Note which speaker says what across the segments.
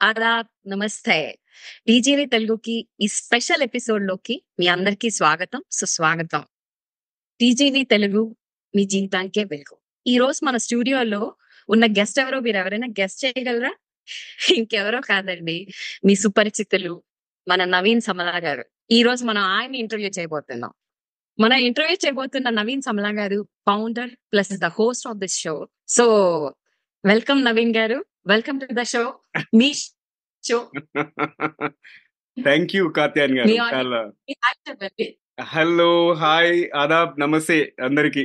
Speaker 1: ఆదాబ్ నమస్తే టీజీవీ తెలుగుకి ఈ స్పెషల్ ఎపిసోడ్ లోకి మీ అందరికీ స్వాగతం సుస్వాగతం టీజీవీ తెలుగు మీ జీవితానికే వెలుగు ఈ రోజు మన స్టూడియోలో ఉన్న గెస్ట్ ఎవరో మీరు ఎవరైనా గెస్ట్ చేయగలరా ఇంకెవరో కాదండి మీ సుపరిచితులు మన నవీన్ సమలా గారు ఈ రోజు మనం ఆయన ఇంటర్వ్యూ చేయబోతున్నాం మన ఇంటర్వ్యూ చేయబోతున్న Naveen Samala garu founder plus the host of this show so welcome Naveen garu welcome to the show మీ show
Speaker 2: thank you Katyan garu
Speaker 1: మీ ఆడియో-
Speaker 2: చాలా
Speaker 1: మీ హాయ్ చెప్పండి
Speaker 2: హలో హాయ్ ఆదాబ్ నమస్తే అందరికి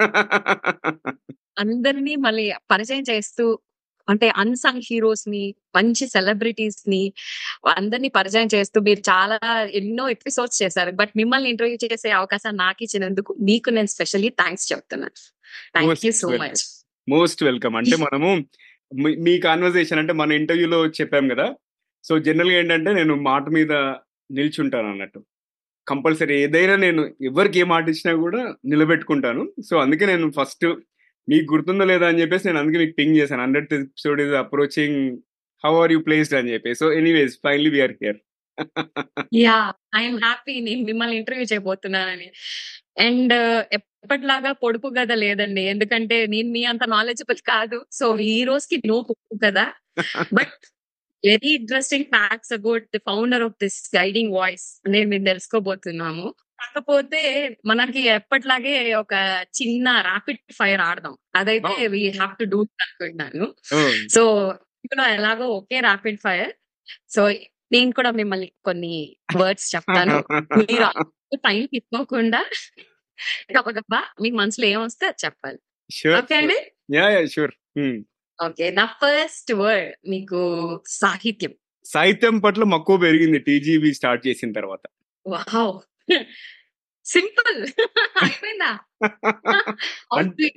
Speaker 1: అందరినీ మళ్ళీ పరిచయం చేస్తూ అంటే అన్సంగ్ హీరోస్ ని మంచి సెలబ్రిటీస్ ని అందరినీ పరిచయం చేస్తూ మీరు చాలా ఎన్నో ఎపిసోడ్స్ చేశారు బట్ మిమ్మల్ని ఇంటర్వ్యూ చేసే అవకాశం నాకు ఇచ్చినందుకు మీకు నేను స్పెషల్లీ థ్యాంక్స్ చెప్తున్నాను thank
Speaker 2: Most
Speaker 1: you so
Speaker 2: welcome.
Speaker 1: Much
Speaker 2: most welcome అంటే మనము మీ- మీ కాన్వర్సేషన్ అంటే మన ఇంటర్వ్యూలో చెప్పాం కదా సో జనరల్ గా ఏంటంటే నేను మాట మీద నిల్చుంటాను అన్నట్టు కంపల్సరీ ఏదైనా నేను ఎవరికి ఏ మాట ఇచ్చినా కూడా నిలబెట్టుకుంటాను సో అందుకే నేను ఫస్ట్ మీకు గుర్తుందో లేదా అని చెప్పేసి నేను అందుకే మీకు పింగ్ చేశాను hundred episode is approaching how are you placed అని చెప్పి so anyways finally we're here
Speaker 1: ya I'm happy నేను మిమ్మల్ని ఇంటర్వ్యూ చేయబోతున్నానని అండ్ ఎప్పటిలాగా పొడుపు కథ లేదండి ఎందుకంటే నేను మీ అంత నాలెడ్జబుల్ కాదు సో ఈ రోజుకి నో పొడుపు కదా but very interesting facts about the founder of this guiding voice అనేది మేము తెలుసుకోబోతున్నాము కాకపోతే మనకి ఎప్పటిలాగే ఒక చిన్న ర్యాపిడ్ ఫైర్ ఆడదాం అదైతే
Speaker 2: Oh.
Speaker 1: We have to do అనుకుంటున్నాను సో ఇప్పుడు ఎలాగో ఒకే ర్యాపిడ్ ఫైర్ సో నేను కూడా మిమ్మల్ని కొన్ని వర్డ్స్ చెప్తాను మీరు టైం తీసుకోకుండా గబగబా మీకు మనసులో ఏమొస్తే అది చెప్పాలి
Speaker 2: షూర్
Speaker 1: ఓకే అండి
Speaker 2: యా యా షూర్
Speaker 1: ఓకే నా ఫస్ట్ వర్డ్ మీకు సాహిత్యం
Speaker 2: సాహిత్యం పట్ల మక్కువ పెరిగింది టీజీబీ స్టార్ట్ చేసిన తర్వాత
Speaker 1: వావ్ సింపుల్ అయిపోయిందా
Speaker 2: అంటే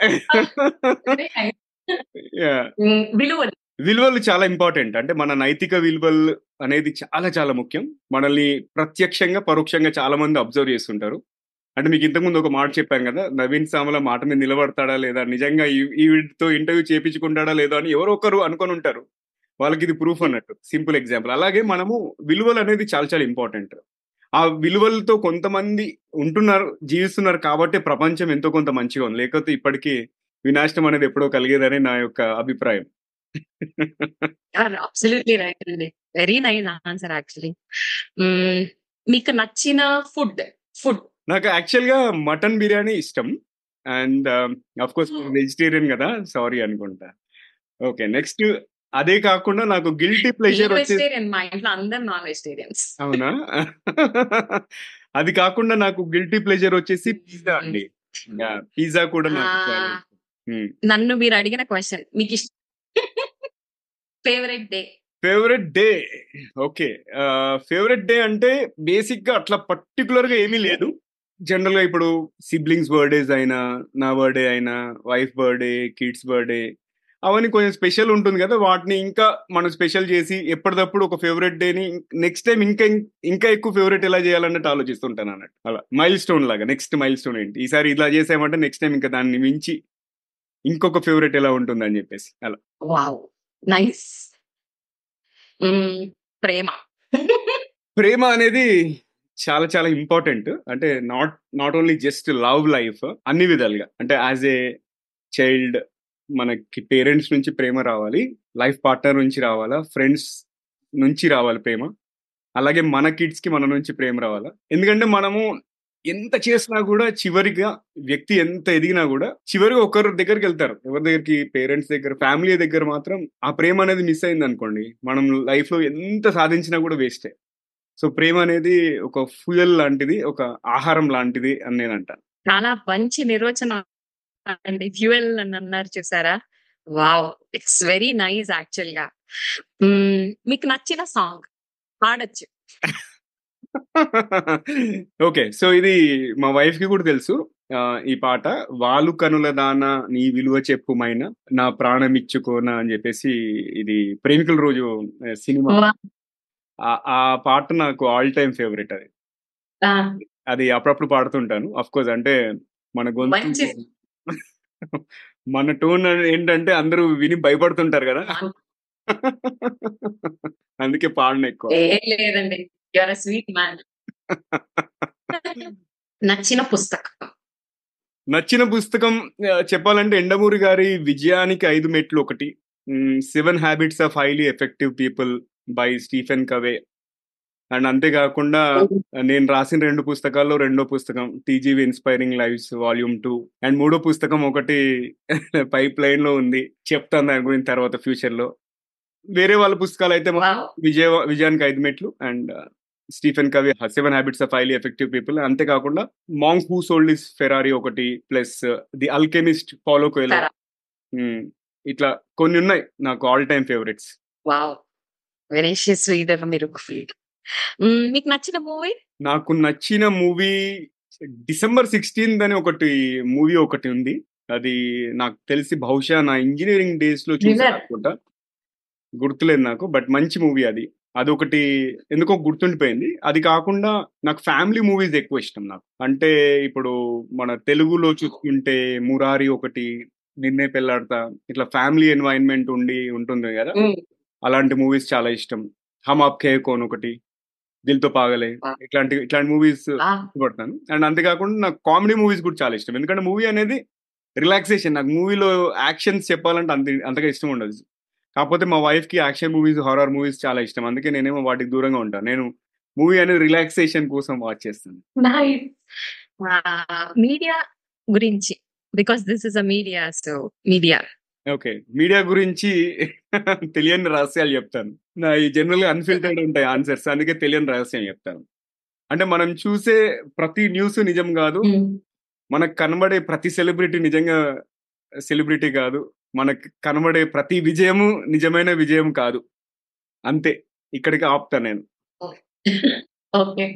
Speaker 2: Yeah.
Speaker 1: ఉమ్, విలువలు
Speaker 2: విలువలు చాలా ఇంపార్టెంట్ అంటే మన నైతిక విలువలు అనేది చాలా చాలా ముఖ్యం మనల్ని ప్రత్యక్షంగా పరోక్షంగా చాలా మంది అబ్జర్వ్ చేస్తుంటారు అంటే మీకు ఇంతకుముందు ఒక మాట చెప్పాను కదా నవీన్ సామల మాట మీద నిలబడతాడా లేదా నిజంగా ఈ ఈ వీటితో ఇంటర్వ్యూ చేపించుకుంటాడా లేదా అని ఎవరో ఒకరు అనుకొని ఉంటారు వాళ్ళకి ఇది ప్రూఫ్ అన్నట్టు సింపుల్ ఎగ్జాంపుల్ అలాగే మనము విలువలు అనేది చాలా చాలా ఇంపార్టెంట్ ఆ విలువలతో కొంతమంది ఉంటున్నారు జీవిస్తున్నారు కాబట్టి ప్రపంచం ఎంతో కొంత మంచిగా ఉంది లేకపోతే ఇప్పటికీ వినాశనం అనేది ఎప్పుడో కలిగేదని నా యొక్క అభిప్రాయం
Speaker 1: అబ్సల్యూట్లీ రైట్ అండి వెరీ నైస్ ఆన్సర్ యాక్చువల్లీ మీకు నచ్చిన ఫుడ్ ఫుడ్
Speaker 2: నాకు యాక్చువల్ గా మటన్ బిర్యానీ ఇష్టం అండ్ అఫ్ కోర్స్ వెజిటేరియన్ కదా సారీ అనుకుంటా ఓకే నెక్స్ట్ అదే కాకుండా నాకు గిల్టీ ప్లెజర్ వచ్చేసి
Speaker 1: వెజిటేరియన్ మా ఇంట్లో అందరు నాన్ వెజిటేరియన్స్
Speaker 2: అవునా అది కాకుండా నాకు గిల్టీ ప్లెజర్ వచ్చేసి పిజ్జా అండి పిజ్జా కూడా నాకు చాలా ఇష్టం. Hmm.
Speaker 1: నన్ను మీరు అడిగిన క్వశ్చన్ మీకు ఇష్టం favourite day
Speaker 2: favourite day okay favourite day అంటే బేసిక్ గా అట్లా పర్టికులర్ గా ఏమీ లేదు జనరల్ గా ఇప్పుడు సిబ్లింగ్స్ బర్త్డేస్ అయినా నా బర్త్డే అయినా వైఫ్ బర్త్డే కిడ్స్ బర్త్డే అవన్నీ కొంచెం స్పెషల్ ఉంటుంది కదా వాటిని ఇంకా మనం స్పెషల్ చేసి ఎప్పటికప్పుడు ఒక ఫేవరెట్ డేని నెక్స్ట్ టైం ఇంకా ఇంకా ఎక్కువ ఫేవరెట్ ఎలా చేయాలన్నట్టు ఆలోచిస్తుంటాను అన్నట్టు అలా మైల్ స్టోన్ లాగా నెక్స్ట్ మైల్ స్టోన్ ఏంటి ఈసారి ఇలా చేసామంటే నెక్స్ట్ టైం ఇంకా దాన్ని మించి ఇంకొక ఫేవరెట్ ఎలా ఉంటుంది అని చెప్పేసి అలా
Speaker 1: వావ్ నైస్ ప్రేమ
Speaker 2: ప్రేమ అనేది చాలా చాలా ఇంపార్టెంట్ అంటే not not only just love life అన్ని విధాలుగా అంటే యాజ్ ఏ చైల్డ్ మనకి పేరెంట్స్ నుంచి ప్రేమ రావాలి లైఫ్ పార్ట్నర్ నుంచి రావాలా ఫ్రెండ్స్ నుంచి రావాలి ప్రేమ అలాగే మన కిడ్స్ కి మన నుంచి ప్రేమ రావాలా ఎందుకంటే మనము ఎంత చేసినా కూడా చివరిగా వ్యక్తి ఎంత ఎదిగినా కూడా చివరిగా ఒకరి దగ్గరికి వెళ్తారు ఎవరి దగ్గరికి పేరెంట్స్ దగ్గర ఫ్యామిలీ దగ్గర మాత్రం ఆ ప్రేమ అనేది మిస్ అయింది అనుకోండి మనం లైఫ్ లో ఎంత సాధించినా కూడా వేస్టే సో ప్రేమ అనేది ఒక ఫ్యూయల్ లాంటిది ఒక ఆహారం లాంటిది అని నేను అంటాను
Speaker 1: చాలా మంచి నిర్వచనం అండి ఫ్యూయల్ అని అన్నారు చూసారా wow it's very nice actual గా మ్మ్, మీకు నచ్చిన సాంగ్ పాడొచ్చు
Speaker 2: ఓకే సో ఇది మా వైఫ్ కి కూడా తెలుసు ఆ, ఈ పాట వాలు కనుల దాన నీ విలువ చెప్పుమైన నా ప్రాణం ఇచ్చుకోన అని చెప్పేసి ఇది ప్రేమికుల రోజు ఆ, సినిమా
Speaker 1: వా-
Speaker 2: ఆ- ఆ పాట నాకు ఆల్ టైమ్ ఫేవరెట్ అది
Speaker 1: ఆ,
Speaker 2: అది అప్పుడప్పుడు పాడుతుంటాను అఫ్ కోర్స్ అంటే మన గొంతు
Speaker 1: మంచి
Speaker 2: మన టోన్ ఏంటంటే అందరూ విని భయపడుతుంటారు కదా అందుకే పాడను ఎక్కువ
Speaker 1: ఏం లేదండి యువర్ అ స్వీట్ మ్యాన్ నచ్చిన పుస్తకం
Speaker 2: నచ్చిన పుస్తకం ఆ, చెప్పాలంటే ఎండమూరి గారి విజయానికి ఐదు మెట్లు ఒకటి seven habits of highly effective people by Stephen Covey and అంతేకాకుండా నేను రాసిన రెండు పుస్తకాల్లో రెండో పుస్తకం TGV inspiring lives volume two and మూడో పుస్తకం ఒకటి పైప్ లైన్ లో ఉంది చెప్తాను దాని గురించి తర్వాత ఫ్యూచర్ లో వేరే వాళ్ళ పుస్తకాలు అయితే
Speaker 1: వావ్
Speaker 2: విజయ విజయానికి ఐదు మెట్లు and Stephen Covey seven habits of highly effective people అంతేకాకుండా monk who sold his Ferrari ఒకటి plus the alchemist Paulo Coelho
Speaker 1: Ferrari.
Speaker 2: ఇట్లా కొన్ని ఉన్నాయి నాకు all time favourites
Speaker 1: wow voracious reader మీరు మ్మ్, మీకు నచ్చిన మూవీ
Speaker 2: నాకు నచ్చిన మూవీ డిసెంబర్ సిక్స్టీన్త్ అని ఒకటి మూవీ ఒకటి ఉంది అది నాకు తెలిసి బహుశా నా ఇంజనీరింగ్ డేస్ లో చూసాను
Speaker 1: Thriller.
Speaker 2: అనుకుంటా గుర్తులేదు నాకు బట్ మంచి మూవీ అది అదొకటి ఎందుకో గుర్తుండిపోయింది అది కాకుండా నాకు ఫ్యామిలీ మూవీస్ ఎక్కువ ఇష్టం నాకు అంటే ఇప్పుడు మన తెలుగులో చూసుకుంటే మురారి ఒకటి నిన్నే పెళ్ళాడతా ఇట్లా ఫ్యామిలీ ఎన్వైరన్మెంట్ ఉండి ఉంటుంది కదా అలాంటి మూవీస్ చాలా ఇష్టం హమ్ ఆప్ ఖే కోన్ ఒకటి దిల్తో పాగలే
Speaker 1: Ah.
Speaker 2: ఇట్లాంటి ఇట్లాంటి మూవీస్ ఇష్టపడతాను అండ్ అంతేకాకుండా నాకు కామెడీ మూవీస్ కూడా చాలా ఇష్టం ఎందుకంటే మూవీ అనేది రిలాక్సేషన్ నాకు మూవీలో యాక్షన్స్ చెప్పాలంటే అంత అంతగా ఇష్టం ఉండదు కాకపోతే మా వైఫ్ కి యాక్షన్ మూవీస్ హారర్ మూవీస్ చాలా ఇష్టం అందుకే నేనేమో వాటికి దూరంగా ఉంటాను నేను మూవీ అనేది రిలాక్సేషన్ కోసం వాచ్ చేస్తాను
Speaker 1: మీడియా గురించి because this is a media so media
Speaker 2: okay media గురించి తెలియని రహస్యాలు చెప్తాను నా ఈ జనరల్ గా అన్ఫిల్టర్డ్ ఉంటాయి ఆన్సర్స్ అందుకే తెలియని రహస్యం చెప్తాను అంటే మనం చూసే ప్రతి న్యూస్ నిజం కాదు మనకు కనబడే ప్రతి సెలబ్రిటీ నిజంగా సెలబ్రిటీ కాదు మనకు కనబడే ప్రతి విజయము నిజమైన విజయం కాదు అంతే ఇక్కడికి ఆపుతా నేను
Speaker 1: ఓకే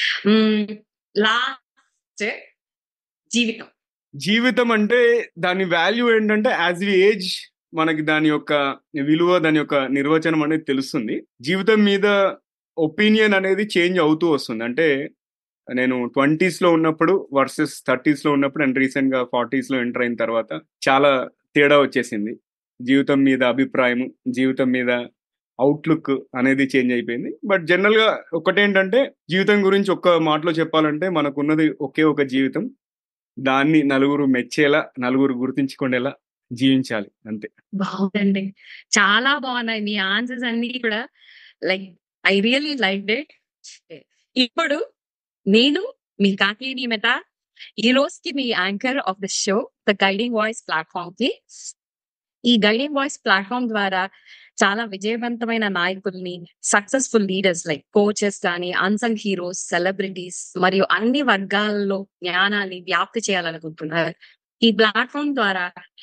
Speaker 1: లాస్ట్ జీవితం
Speaker 2: జీవితం అంటే దాని వాల్యూ ఏంటంటే యాజ్ వి ఏజ్ మనకి దాని యొక్క విలువ దాని యొక్క నిర్వచనం అనేది తెలుస్తుంది జీవితం మీద ఒపీనియన్ అనేది చేంజ్ అవుతూ వస్తుంది అంటే నేను ట్వంటీస్ లో ఉన్నప్పుడు వర్సెస్ థర్టీస్ లో ఉన్నప్పుడు అండ్ రీసెంట్ గా ఫార్టీస్ లో ఎంటర్ అయిన తర్వాత చాలా తేడా వచ్చేసింది జీవితం మీద అభిప్రాయం జీవితం మీద అవుట్లుక్ అనేది చేంజ్ అయిపోయింది బట్ జనరల్ గా ఒకటేంటంటే జీవితం గురించి ఒక్క మాటలో చెప్పాలంటే మనకున్నది ఒకే ఒక జీవితం దాన్ని నలుగురు మెచ్చేలా నలుగురు గుర్తించుకునేలా జీవించాలి అంతే
Speaker 1: బాగుందండి చాలా బాగున్నాయి మీ ఆన్సర్స్ అన్ని కూడా like I really like it ఇప్పుడు నేను మీ కాకిని మెత ఈ రోజుకి మీ anchor of the show the guiding voice platform కి ఈ గైడింగ్ వాయిస్ ప్లాట్ఫామ్ ద్వారా చాలా విజయవంతమైన నాయకుల్ని సక్సెస్ఫుల్ లీడర్స్ లైక్ కోచెస్ కానీ అన్సంగ్ హీరోస్ సెలబ్రిటీస్ మరియు అన్ని వర్గాల్లో జ్ఞానాన్ని వ్యాప్తి చేయాలనుకుంటున్నారు ఈ ప్లాట్ఫామ్ ద్వారా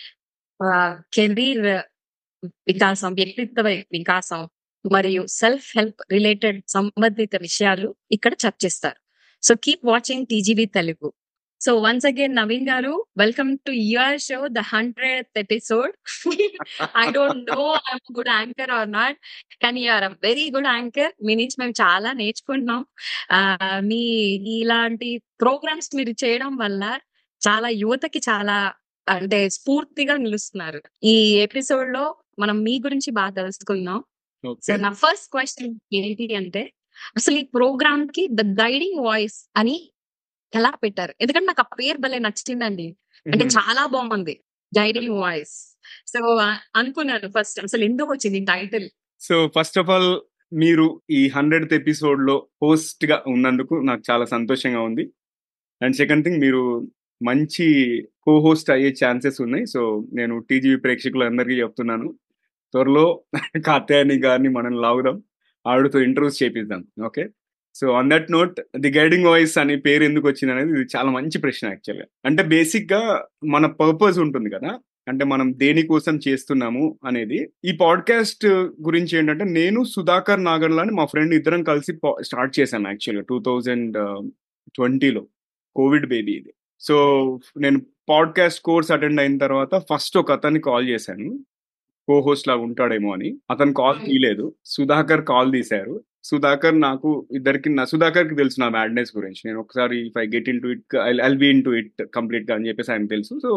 Speaker 1: కెరీర్ వికాసం వ్యక్తిత్వ వికాసం మరియు సెల్ఫ్ హెల్ప్ రిలేటెడ్ సంబంధిత విషయాలు ఇక్కడ చర్చిస్తారు so keep watching TGV Telugu so once again Naveen garu welcome to your show the hundred episode I don't know I'm good anchor or not కానీ you're a very good anchor మీ నుంచి మేము చాలా నేర్చుకుంటున్నాం ఆ, మీ ఇలాంటి ప్రోగ్రామ్స్ మీరు చేయడం వల్ల చాలా యువతకి చాలా అంటే స్ఫూర్తిగా నిలుస్తున్నారు ఈ ఎపిసోడ్ లో మనం మీ గురించి బాగా తెలుసుకుందాం సో
Speaker 2: ఓకే
Speaker 1: నా ఫస్ట్ క్వశ్చన్ ఏంటి అంటే అసలు ఈ ప్రోగ్రామ్ కి ద గైడింగ్ వాయిస్ అని ఎలా పెట్టారు ఎందుకంటే నాకు ఆ పేరు భలే నచ్చిందండి అంటే చాలా బాగుంది గైడింగ్ వాయిస్ సో అనుకున్నాను ఫస్ట్ అసలు ఎందుకు వచ్చింది title
Speaker 2: so first of all మీరు ఈ హండ్రెడ్ ఎపిసోడ్ లో హోస్ట్ గా ఉన్నందుకు నాకు చాలా సంతోషంగా ఉంది అండ్ సెకండ్ థింగ్ మీరు మంచి కో హోస్ట్ అయ్యే ఛాన్సెస్ ఉన్నాయి సో నేను టీజీవీ ప్రేక్షకులందరికీ చెప్తున్నాను త్వరలో కాత్యాయని గారిని మనం లాగుదాం ఆవిడతో ఇంటర్వ్యూస్ చేపిద్దాం okay so on that note the guiding voice అనే పేరు ఎందుకు వచ్చింది అనేది ఇది చాలా మంచి ప్రశ్న యాక్చువల్గా అంటే బేసిక్ గా మన పర్పస్ ఉంటుంది కదా అంటే మనం దేనికోసం చేస్తున్నాము అనేది ఈ పాడ్కాస్ట్ గురించి ఏంటంటే నేను సుధాకర్ నాగర్లా అని మా ఫ్రెండ్ ఇద్దరం కలిసి స్టార్ట్ చేశాను యాక్చువల్గా టూ థౌజండ్ ట్వంటీలో కోవిడ్ బేబీ ఇది సో నేను పాడ్కాస్ట్ కోర్స్ అటెండ్ అయిన తర్వాత ఫస్ట్ ఒక అతన్ని కాల్ చేశాను కో హోస్ట్ లాగా ఉంటాడేమో అని అతను కాల్ తీయలేదు సుధాకర్ కాల్ తీశారు సుధాకర్ నాకు ఇద్దరికి నా సుధాకర్ కి తెలుసు నా మ్యాడ్నెస్ గురించి నేను ఒకసారి if I get into it I be into it complete గా అని చెప్పేసి ఆయన తెలుసు సో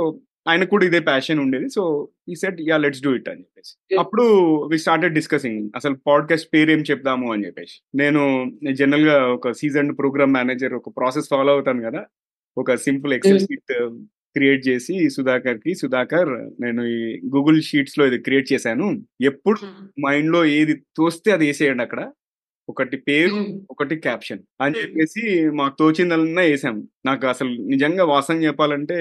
Speaker 2: ఆయనకు కూడా ఇదే ప్యాషన్ ఉండేది సో ఈ set ya let's do it అని చెప్పేసి అప్పుడు వి స్టార్టెడ్ డిస్కసింగ్ అసలు పాడ్కాస్ట్ పేరు ఏం చెప్దాము అని చెప్పేసి నేను జనరల్ గా ఒక సీజన్ ప్రోగ్రామ్ మేనేజర్ ఒక ప్రాసెస్ ఫాలో అవుతాను కదా ఒక సింపుల్ ఎక్సెల్ షీట్ క్రియేట్ చేసి సుధాకర్ కి సుధాకర్ నేను ఈ గూగుల్ షీట్స్ లో ఇది క్రియేట్ చేశాను ఎప్పుడు మైండ్ లో ఏది తోస్తే అది వేసేయండి అక్కడ ఒకటి పేరు ఒకటి క్యాప్షన్ అని చెప్పేసి మాకు తోచిందల్లా వేసాం నాకు అసలు నిజంగా వాసన చెప్పాలంటే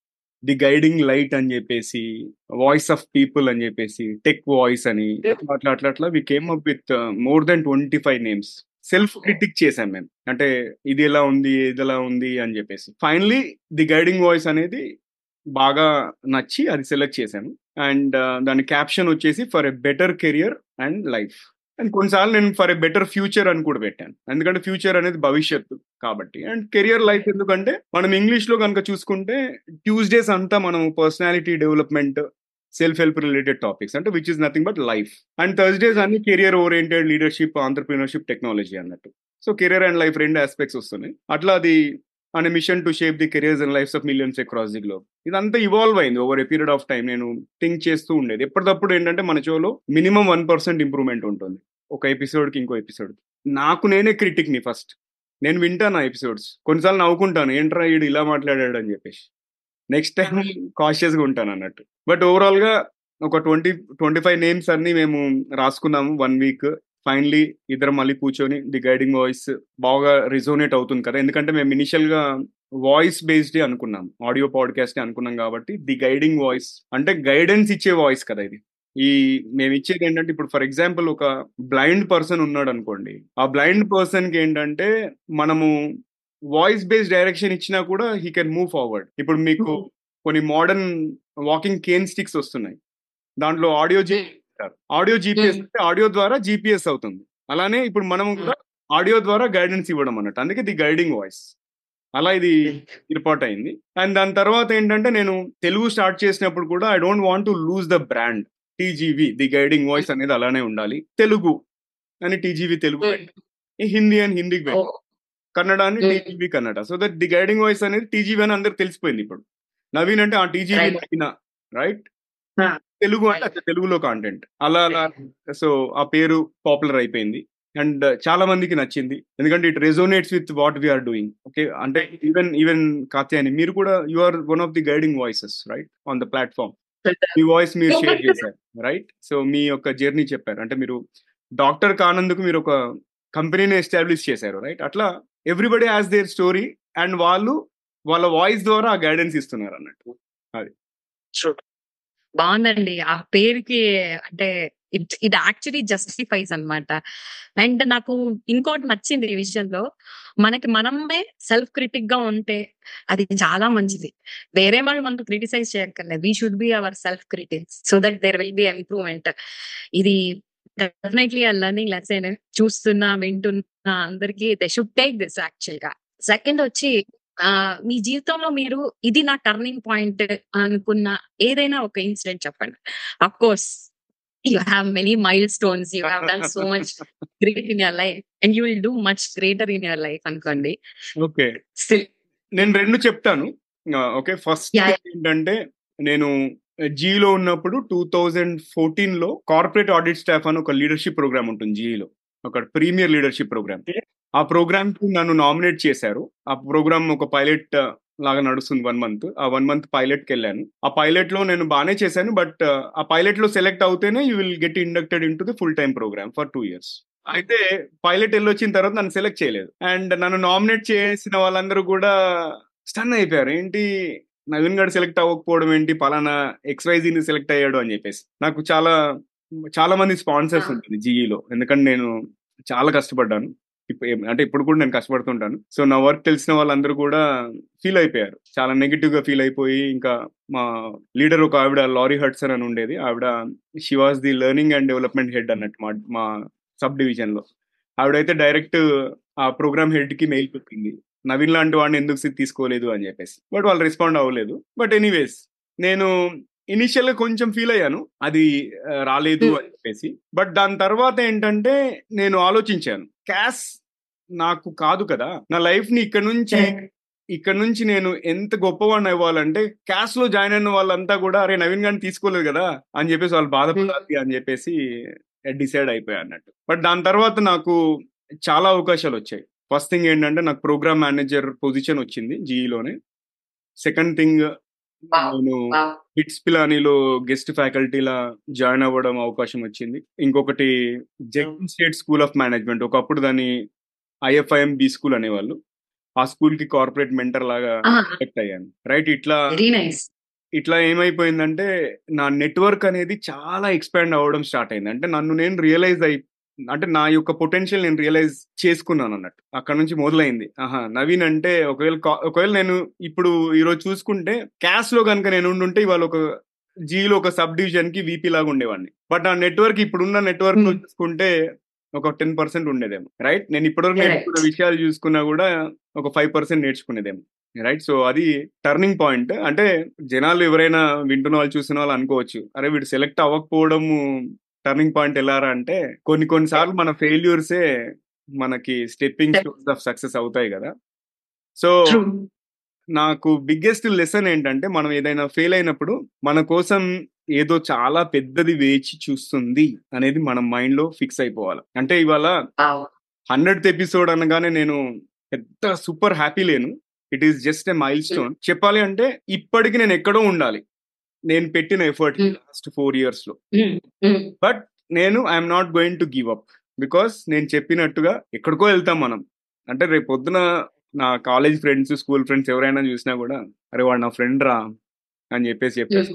Speaker 2: ది గైడింగ్ లైట్ అని చెప్పేసి వాయిస్ ఆఫ్ పీపుల్ అని చెప్పేసి టెక్ వాయిస్ అని అట్లా అట్లా అట్లా we came up with more than twenty five names self critic చేశాం మేము అంటే ఇది ఎలా ఉంది ఇది ఎలా ఉంది అని చెప్పేసి ఫైనలీ ది గైడింగ్ వాయిస్ అనేది బాగా నచ్చి అది సెలెక్ట్ చేశాను అండ్ దాని క్యాప్షన్ వచ్చేసి for a better career and life and కొన్నిసార్లు నేను ఫర్ ఎ బెటర్ ఫ్యూచర్ అని కూడా పెట్టాను ఎందుకంటే ఫ్యూచర్ అనేది భవిష్యత్తు కాబట్టి అండ్ కెరియర్ లైఫ్ ఎందుకంటే మనం ఇంగ్లీష్ లో కనుక చూసుకుంటే ట్యూస్డేస్ అంతా మనం personality development self help related topics అంటే which is nothing but life and Thursdays అన్ని career oriented leadership entrepreneurship technology అన్నట్టు సో కెరియర్ అండ్ లైఫ్ రెండు ఆస్పెక్ట్స్ వస్తున్నాయి అట్లా అది అనే mission to shape the careers and lives of millions across the globe ఇదంతా evolve అయింది over a period of time నేను థింక్ చేస్తూ ఉండేది ఎప్పటికప్పుడు ఏంటంటే మన షోలో మినిమం వన్ పర్సెంట్ ఇంప్రూవ్మెంట్ ఉంటుంది ఒక ఎపిసోడ్కి ఇంకో ఎపిసోడ్ నాకు నేనే క్రిటిక్ ని ఫస్ట్ నేను వింటాను ఆ ఎపిసోడ్స్ కొన్నిసార్లు నవ్వుకుంటాను ఏంట్రా ఈడు ఇలా మాట్లాడాడు అని చెప్పేసి నెక్స్ట్ టైం కాషియస్ గా ఉంటాను అన్నట్టు బట్ ఓవరాల్ గా ఒక ట్వంటీ ట్వంటీ ఫైవ్ నేమ్స్ అన్ని మేము రాసుకున్నాము వన్ వీక్ ఫైనలీ ఇద్దరం మళ్ళీ కూర్చొని ది గైడింగ్ వాయిస్ బాగా రిజోనేట్ అవుతుంది కదా ఎందుకంటే మేము ఇనిషియల్ గా వాయిస్ బేస్డ్ అనుకున్నాం ఆడియో పాడ్కాస్ట్ అనుకున్నాం కాబట్టి ది గైడింగ్ వాయిస్ అంటే గైడెన్స్ ఇచ్చే వాయిస్ కదా ఇది ఈ మేము ఇచ్చేది ఏంటంటే ఇప్పుడు ఫర్ ఎగ్జాంపుల్ ఒక బ్లైండ్ పర్సన్ ఉన్నాడు అనుకోండి ఆ బ్లైండ్ పర్సన్ కి ఏంటంటే మనము వాయిస్ బేస్డ్ డైరెక్షన్ ఇచ్చినా కూడా హీ కెన్ మూవ్ ఫార్వర్డ్ ఇప్పుడు మీకు కొన్ని మోడర్న్ వాకింగ్ కేన్ స్టిక్స్ వస్తున్నాయి దాంట్లో ఆడియో జీ ఆడియో జీపీఎస్ అంటే ఆడియో ద్వారా జీపీఎస్ అవుతుంది అలానే ఇప్పుడు మనం కూడా ఆడియో ద్వారా గైడెన్స్ ఇవ్వడం అన్నట్టు అందుకే ది గైడింగ్ వాయిస్ అలా ఇది ఏర్పాటు అయింది అండ్ దాని తర్వాత ఏంటంటే నేను తెలుగు స్టార్ట్ చేసినప్పుడు కూడా I don't want to lose the brand TGV the guiding voice అనేది అలానే ఉండాలి తెలుగు అని టీజీవి తెలుగు హిందీ అని హిందీకి పెట్టి కన్నడ అని TGV Kannada so that the guiding voice అనేది టీజీవి అని అందరికి తెలిసిపోయింది ఇప్పుడు నవీన్ అంటే ఆ టీజీవి నవీన రైట్ తెలుగు అంటే అక్కడ తెలుగులో కాంటెంట్ అలా అలా సో ఆ పేరు పాపులర్ అయిపోయింది అండ్ చాలా మందికి నచ్చింది ఎందుకంటే it resonates with what we're doing okay అంటే ఈవెన్ ఈవెన్ కాత్యాని మీరు కూడా you are one of the guiding voices right on the platform మీ వాయిస్ మీరు షేర్ చేశారు రైట్ సో మీ యొక్క జర్నీ చెప్పారు అంటే మీరు డాక్టర్ కానందుకు మీరు ఒక కంపెనీని ఎస్టాబ్లిష్ చేశారు రైట్ అట్లా everybody has their story and వాళ్ళు వాళ్ళ వాయిస్ ద్వారా ఆ గైడెన్స్ ఇస్తున్నారు అన్నట్టు అది
Speaker 1: బాగుందండి ఆ పేరుకి అంటే ఇట్ ఇట్ యాక్చువల్లీ జస్టిఫైస్ అనమాట అండ్ నాకు ఇంకోటి నచ్చింది ఈ విషయంలో మనకి మనమే సెల్ఫ్ క్రిటిక్ గా ఉంటే అది చాలా మంచిది వేరే వాళ్ళు మనకు క్రిటిసైజ్ చేయక్కర్లేదు we should be our self critic so that there will be improvement ఇది డెఫినెట్లీ ఆ లెర్నింగ్ లెసన్ చూస్తున్నా వింటున్నా అందరికి they should take this actual గా సెకండ్ వచ్చి మీ జీవితంలో మీరు ఇది నా టర్నింగ్ పాయింట్ అనుకున్న ఏదైనా ఒక ఇన్సిడెంట్ చెప్పండి of course you have many milestones you have done so much great in your life and you will do much greater in your life అనుకోండి
Speaker 2: ఓకే నేను రెండు చెప్తాను ఓకే ఫస్ట్ ఏంటంటే నేను జీలో ఉన్నప్పుడు టూ థౌజండ్ ఫోర్టీన్ లో corporate audit staff అని ఒక లీడర్షిప్ ప్రోగ్రామ్ ఉంటుంది జీలో ఒక ప్రీమియర్ లీడర్షిప్ ప్రోగ్రామ్ ఆ ప్రోగ్రామ్ కి నన్ను నామినేట్ చేశారు ఆ ప్రోగ్రామ్ ఒక పైలట్ లాగా నడుస్తుంది వన్ మంత్ ఆ వన్ మంత్ పైలట్ కి వెళ్ళాను ఆ పైలట్ లో నేను బాగానే చేశాను బట్ ఆ పైలట్ లో సెలెక్ట్ అవుతేనే you will get inducted into the full time programme for two years అయితే పైలట్ వెళ్ళొచ్చిన తర్వాత నన్ను సెలెక్ట్ చేయలేదు అండ్ నన్ను నామినేట్ చేసిన వాళ్ళందరూ కూడా స్టన్ అయిపోయారు ఏంటి నవీన్ గడ్ సెలెక్ట్ అవ్వకపోవడం ఏంటి పలానా ఎక్స్వైజీని సెలెక్ట్ అయ్యాడు అని చెప్పేసి నాకు చాలా చాలా మంది స్పాన్సర్స్ ఉంటుంది జీఈలో ఎందుకంటే నేను చాలా కష్టపడ్డాను అంటే ఇప్పుడు కూడా నేను కష్టపడుతుంటాను సో నా వర్క్ తెలిసిన వాళ్ళందరూ కూడా ఫీల్ అయిపోయారు చాలా నెగిటివ్ గా ఫీల్ అయిపోయి ఇంకా మా లీడర్ ఒక ఆవిడ లారీ హడ్సన్ అని ఉండేది ఆవిడ she was the learning and development head అన్నట్టు మా మా సబ్ డివిజన్ లో ఆవిడైతే డైరెక్ట్ ఆ ప్రోగ్రామ్ హెడ్ కి మెయిల్ పెట్టింది నవీన్ లాంటి వాడిని ఎందుకు తీసుకోలేదు అని చెప్పేసి బట్ వాళ్ళు రెస్పాండ్ అవ్వలేదు బట్ ఎనీవేస్ నేను ఇనిషియల్ గా కొంచెం ఫీల్ అయ్యాను అది రాలేదు అని చెప్పేసి బట్ దాని తర్వాత ఏంటంటే నేను ఆలోచించాను క్యాష్ నాకు కాదు కదా నా లైఫ్ ని ఇక్కడ నుంచి ఇక్కడ నుంచి నేను ఎంత గొప్పవాడిని అవ్వాలంటే క్యాష్ లో జాయిన్ అయిన వాళ్ళంతా కూడా అరే నవీన్ గారిని తీసుకోలేదు కదా అని చెప్పేసి వాళ్ళు బాధపడాలి అని చెప్పేసి డిసైడ్ అయిపోయా అన్నట్టు బట్ దాని తర్వాత నాకు చాలా అవకాశాలు వచ్చాయి ఫస్ట్ థింగ్ ఏంటంటే నాకు ప్రోగ్రామ్ మేనేజర్ పొజిషన్ వచ్చింది జీఈలోనే సెకండ్ థింగ్ నేను హిట్స్ పిలానీలో గెస్ట్ ఫ్యాకల్టీలా జాయిన్ అవ్వడం అవకాశం వచ్చింది ఇంకొకటి Jagan state school of management ఒకప్పుడు దాన్ని ఐఎఫ్ఐఎం బి స్కూల్ అనేవాళ్ళు ఆ స్కూల్ కి కార్పొరేట్ మెంటర్ లాగా సెలెక్ట్ అయ్యాను రైట్ ఇట్లా
Speaker 1: వెరీ నైస్
Speaker 2: ఇట్లా ఏమైపోయిందంటే నా నెట్వర్క్ అనేది చాలా ఎక్స్పాండ్ అవ్వడం స్టార్ట్ అయింది అంటే నన్ను నేను రియలైజ్ అయి అంటే నా యొక్క పొటెన్షియల్ నేను రియలైజ్ చేసుకున్నాను అన్నట్టు అక్కడ నుంచి మొదలైంది ఆహా నవీన్ అంటే ఒకవేళ కా- ఒకవేళ నేను ఇప్పుడు ఈరోజు చూసుకుంటే క్యాష్ లో కనుక నేను ఉండుంటే ఇవాళ ఒక జీలో ఒక సబ్ డివిజన్ కి వీపీ లాగా ఉండేవాడిని బట్ ఆ నెట్వర్క్ ఇప్పుడున్న నెట్వర్క్ లో
Speaker 1: Hmm.
Speaker 2: చూసుకుంటే ఒక టెన్ పర్సెంట్ ఉండేదేమో రైట్ నేను ఇప్పటివరకు
Speaker 1: Correct.
Speaker 2: నేర్చుకున్న విషయాలు చూసుకున్నా కూడా ఒక ఫైవ్ పర్సెంట్ నేర్చుకునేదేమో రైట్ సో అది టర్నింగ్ పాయింట్ అంటే జనాలు ఎవరైనా వింటున్న వాళ్ళు చూసిన వాళ్ళు అనుకోవచ్చు అరే వీడు సెలెక్ట్ అవ్వకపోవడము టర్నింగ్ పాయింట్ ఎలారా అంటే కొన్ని కొన్నిసార్లు మన ఫెయిల్యూర్సే మనకి స్టెప్పింగ్ స్టోన్స్ ఆఫ్ సక్సెస్ అవుతాయి కదా సో
Speaker 1: ట్రూ
Speaker 2: నాకు బిగ్గెస్ట్ లెసన్ ఏంటంటే మనం ఏదైనా ఫెయిల్ అయినప్పుడు మన కోసం ఏదో చాలా పెద్దది వేచి చూస్తుంది అనేది మన మైండ్ లో ఫిక్స్ అయిపోవాలి అంటే ఇవాళ హండ్రెడ్ ఎపిసోడ్ అనగానే నేను పెద్ద సూపర్ హ్యాపీ లేను it is just a milestone చెప్పాలి అంటే ఇప్పటికి నేను ఎక్కడో ఉండాలి నేను పెట్టిన effort
Speaker 1: Mm.
Speaker 2: Last four years లో బట్ నేను I'm not going to give up because నేను చెప్పినట్టుగా ఎక్కడికో వెళ్తాం మనం అంటే రేపు పొద్దున నా కాలేజ్ ఫ్రెండ్స్ స్కూల్ ఫ్రెండ్స్ ఎవరైనా చూసినా కూడా అరే వాడు నా ఫ్రెండ్ రా అని చెప్పేసి చెప్పేసి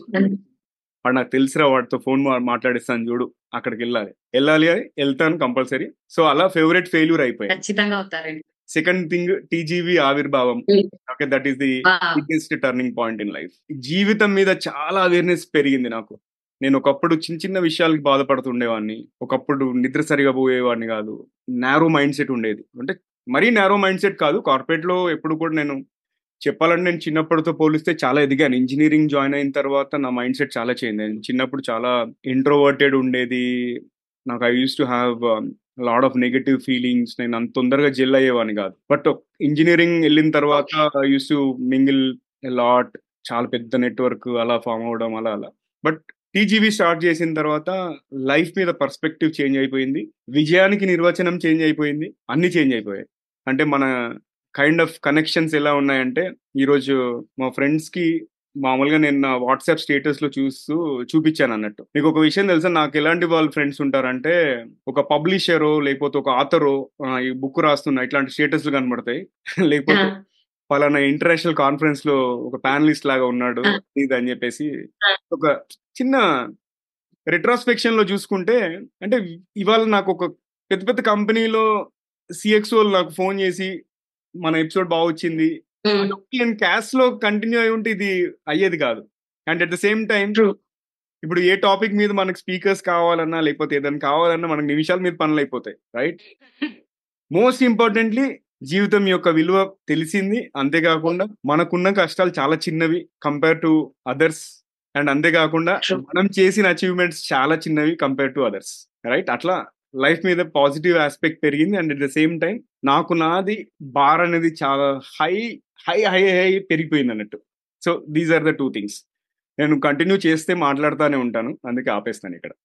Speaker 2: వాడు నాకు తెలిసిరా వాడితో ఫోన్ మాట్లాడిస్తాను చూడు అక్కడికి వెళ్ళాలి వెళ్ళాలి అని వెళ్తాను కంపల్సరీ సో అలా ఫేవరెట్ ఫెయిల్యూర్ అయిపోయాయి
Speaker 1: ఖచ్చితంగా అవుతారండి
Speaker 2: సెకండ్ థింగ్ టీజీవి ఆవిర్భావం
Speaker 1: Mm.
Speaker 2: Okay that is the biggest turning point in life జీవితం మీద చాలా అవేర్నెస్ పెరిగింది నాకు నేను ఒకప్పుడు చిన్న చిన్న విషయాలకి బాధపడుతుండేవాడిని ఒకప్పుడు నిద్ర సరిగా పోయేవాడిని కాదు నారో మైండ్ సెట్ ఉండేది అంటే మరీ నారో మైండ్ సెట్ కాదు కార్పొరేట్ లో ఎప్పుడు కూడా నేను చెప్పాలంటే నేను చిన్నప్పటితో పోలిస్తే చాలా ఎదిగాను ఇంజనీరింగ్ జాయిన్ అయిన తర్వాత నా మైండ్ సెట్ చాలా చేంజ్ అయింది చిన్నప్పుడు చాలా ఇంట్రోవర్టెడ్ ఉండేది నాకు I use to have lot of negative feelings నేను అంత తొందరగా జెల్ అయ్యేవాడిని కాదు బట్ ఇంజనీరింగ్ వెళ్ళిన తర్వాత I use to mingle lot చాలా పెద్ద నెట్వర్క్ అలా ఫామ్ అవడం అలా అలా బట్ టీజీవీ స్టార్ట్ చేసిన తర్వాత లైఫ్ మీద పర్స్పెక్టివ్ చేంజ్ అయిపోయింది విజయానికి నిర్వచనం చేంజ్ అయిపోయింది అన్ని చేంజ్ అయిపోయాయి అంటే మన కైండ్ ఆఫ్ కనెక్షన్స్ ఎలా ఉన్నాయంటే ఈరోజు మా ఫ్రెండ్స్ కి మామూలుగా నేను నా వాట్సాప్ స్టేటస్ లో చూస్తూ చూపించాను అన్నట్టు మీకు ఒక విషయం తెలుసా నాకు ఎలాంటి వాళ్ళు ఫ్రెండ్స్ ఉంటారంటే ఒక పబ్లిషరో లేకపోతే ఒక ఆథరో ఈ బుక్ రాస్తున్నా ఇట్లాంటి స్టేటస్లు కనబడతాయి లేకపోతే పలానా ఇంటర్నేషనల్ కాన్ఫరెన్స్ లో ఒక ప్యానలిస్ట్ లాగా ఉన్నాడు
Speaker 1: Ah.
Speaker 2: ఇది అని చెప్పేసి ఒక చిన్న రెట్రాస్పెక్షన్ లో చూసుకుంటే అంటే ఇవాళ నాకు ఒక పెద్ద పెద్ద కంపెనీలో సిఎక్స్ఓ నాకు ఫోన్ చేసి మన ఎపిసోడ్ బాగా వచ్చింది నేను క్యాష్ లో కంటిన్యూ అయి ఉంటే ఇది అయ్యేది కాదు and at the same time
Speaker 1: True.
Speaker 2: ఇప్పుడు ఏ టాపిక్ మీద మనకు స్పీకర్స్ కావాలన్నా లేకపోతే ఏదైనా కావాలన్నా మనకు నిమిషాల మీద పనులు అయిపోతాయి రైట్ మోస్ట్ ఇంపార్టెంట్లీ జీవితం యొక్క విలువ తెలిసింది అంతేకాకుండా మనకున్న కష్టాలు చాలా చిన్నవి కంపేర్ టు అదర్స్ అండ్ అంతేకాకుండా
Speaker 1: True.
Speaker 2: మనం చేసిన అచీవ్మెంట్స్ చాలా చిన్నవి కంపేర్ టు అదర్స్ రైట్ అట్లా లైఫ్ మీద పాజిటివ్ ఆస్పెక్ట్ పెరిగింది and at the same time నాకు నాది బార్ అనేది చాలా హై హై హై హై పెరిగిపోయింది అన్నట్టు so these are the two things నేను కంటిన్యూ చేస్తే మాట్లాడుతూనే ఉంటాను అందుకే ఆపేస్తాను ఇక్కడ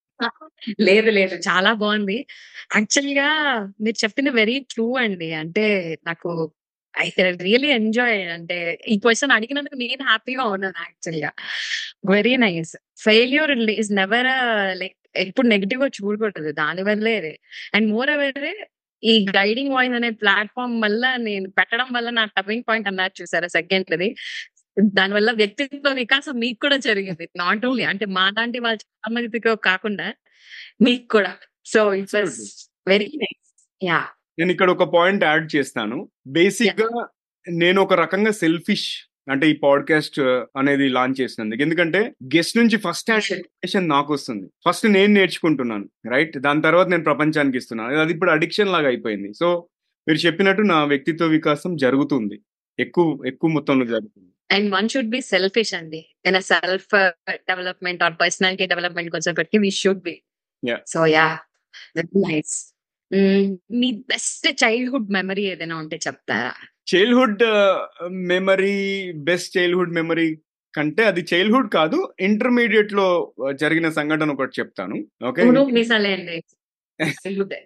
Speaker 1: లేదు లేదు చాలా బాగుంది యాక్చువల్ గా మీరు చెప్పింది వెరీ ట్రూ అండి అంటే నాకు ఐ రియలీ ఎంజాయ్ అంటే ఈ క్వశ్చన్ అడిగినందుకు నేను హ్యాపీగా ఉన్నాను యాక్చువల్ గా very nice failure is never like ఎప్పుడు నెగిటివ్ గా చూడకూడదు దాని వల్లే అండ్ మోర్ ఎవర్ ఈ గైడింగ్ వాయిస్ అనే ప్లాట్ఫామ్ వల్ల నేను పెట్టడం వల్ల నా టర్నింగ్ పాయింట్ అన్నారు చూసారా సెకండ్ అది దాని వల్ల వ్యక్తిత్వ వికాసం మీకు కూడా జరిగింది నాట్ ఓన్లీ అంటే మా లాంటి వాళ్ళు చాలా మందికి కాకుండా మీకు కూడా so it's was very nice yeah
Speaker 2: నేను ఇక్కడ ఒక పాయింట్ యాడ్ చేస్తాను బేసిక్ గా నేను ఒక రకంగా సెల్ఫిష్ అంటే ఈ పాడ్కాస్ట్ అనేది లాంచ్ చేసినందుకు ఎందుకంటే గెస్ట్ నుంచి ఫస్ట్ హ్యాండ్ ఇన్ఫర్మేషన్ నాకు వస్తుంది ఫస్ట్ నేను నేర్చుకుంటున్నాను రైట్ దాని తర్వాత నేను ప్రపంచానికి ఇస్తున్నాను అది ఇప్పుడు అడిక్షన్ లాగా అయిపోయింది సో మీరు చెప్పినట్టు నా వ్యక్తిత్వ వికాసం జరుగుతుంది ఎక్కువ ఎక్కువ మొత్తంలో జరుగుతుంది
Speaker 1: and one should be selfish అండి in self development or personality development వచ్చేప్పటికి we should be
Speaker 2: Yeah.
Speaker 1: So yeah nice మీ బెస్ట్ చైల్డ్హుడ్ మెమరీ ఏదైనా ఉంటే చెప్తారా
Speaker 2: childhood memory best childhood memory కంటే అది చైల్డ్‌హుడ్ కాదు. ఇంటర్మీడియేట్‌లో జరిగిన సంఘటన ఒకటి చెప్తాను. ఓకే.
Speaker 1: నువ్వు మీసాలే అండి. సిగ్గుతే.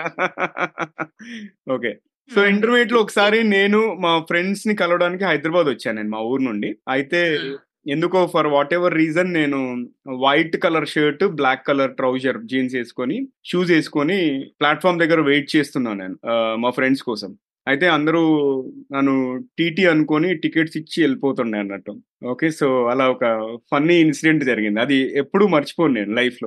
Speaker 2: ఓకే. సో,
Speaker 1: హ్మ్.
Speaker 2: ఇంటర్మీడియేట్‌లో ఒకసారి నేను మా ఫ్రెండ్స్‌ని కలవడానికి హైదరాబాద్ వచ్చాను నేను మా ఊరు నుండి. అయితే
Speaker 1: హ్మ్.
Speaker 2: ఎందుకో ఫర్ వాట్ ఎవర్ రీజన్ నేను white colour shirt, black colour trouser jeans ఏసుకొని, షూస్ ఏసుకొని ప్లాట్‌ఫార్మ్ దగ్గర వెయిట్ చేస్తున్నాను నేను ఆహ్, మా ఫ్రెండ్స్ కోసం. అయితే అందరూ నన్ను టీటీ అనుకోని టికెట్స్ ఇచ్చి ఎళ్ళిపోతుండే అన్నట్టు. ఓకే. సో, అలా ఒక ఫన్నీ ఇన్సిడెంట్ జరిగింది. అది ఎప్పుడూ మర్చిపోను నేను లైఫ్‌లో.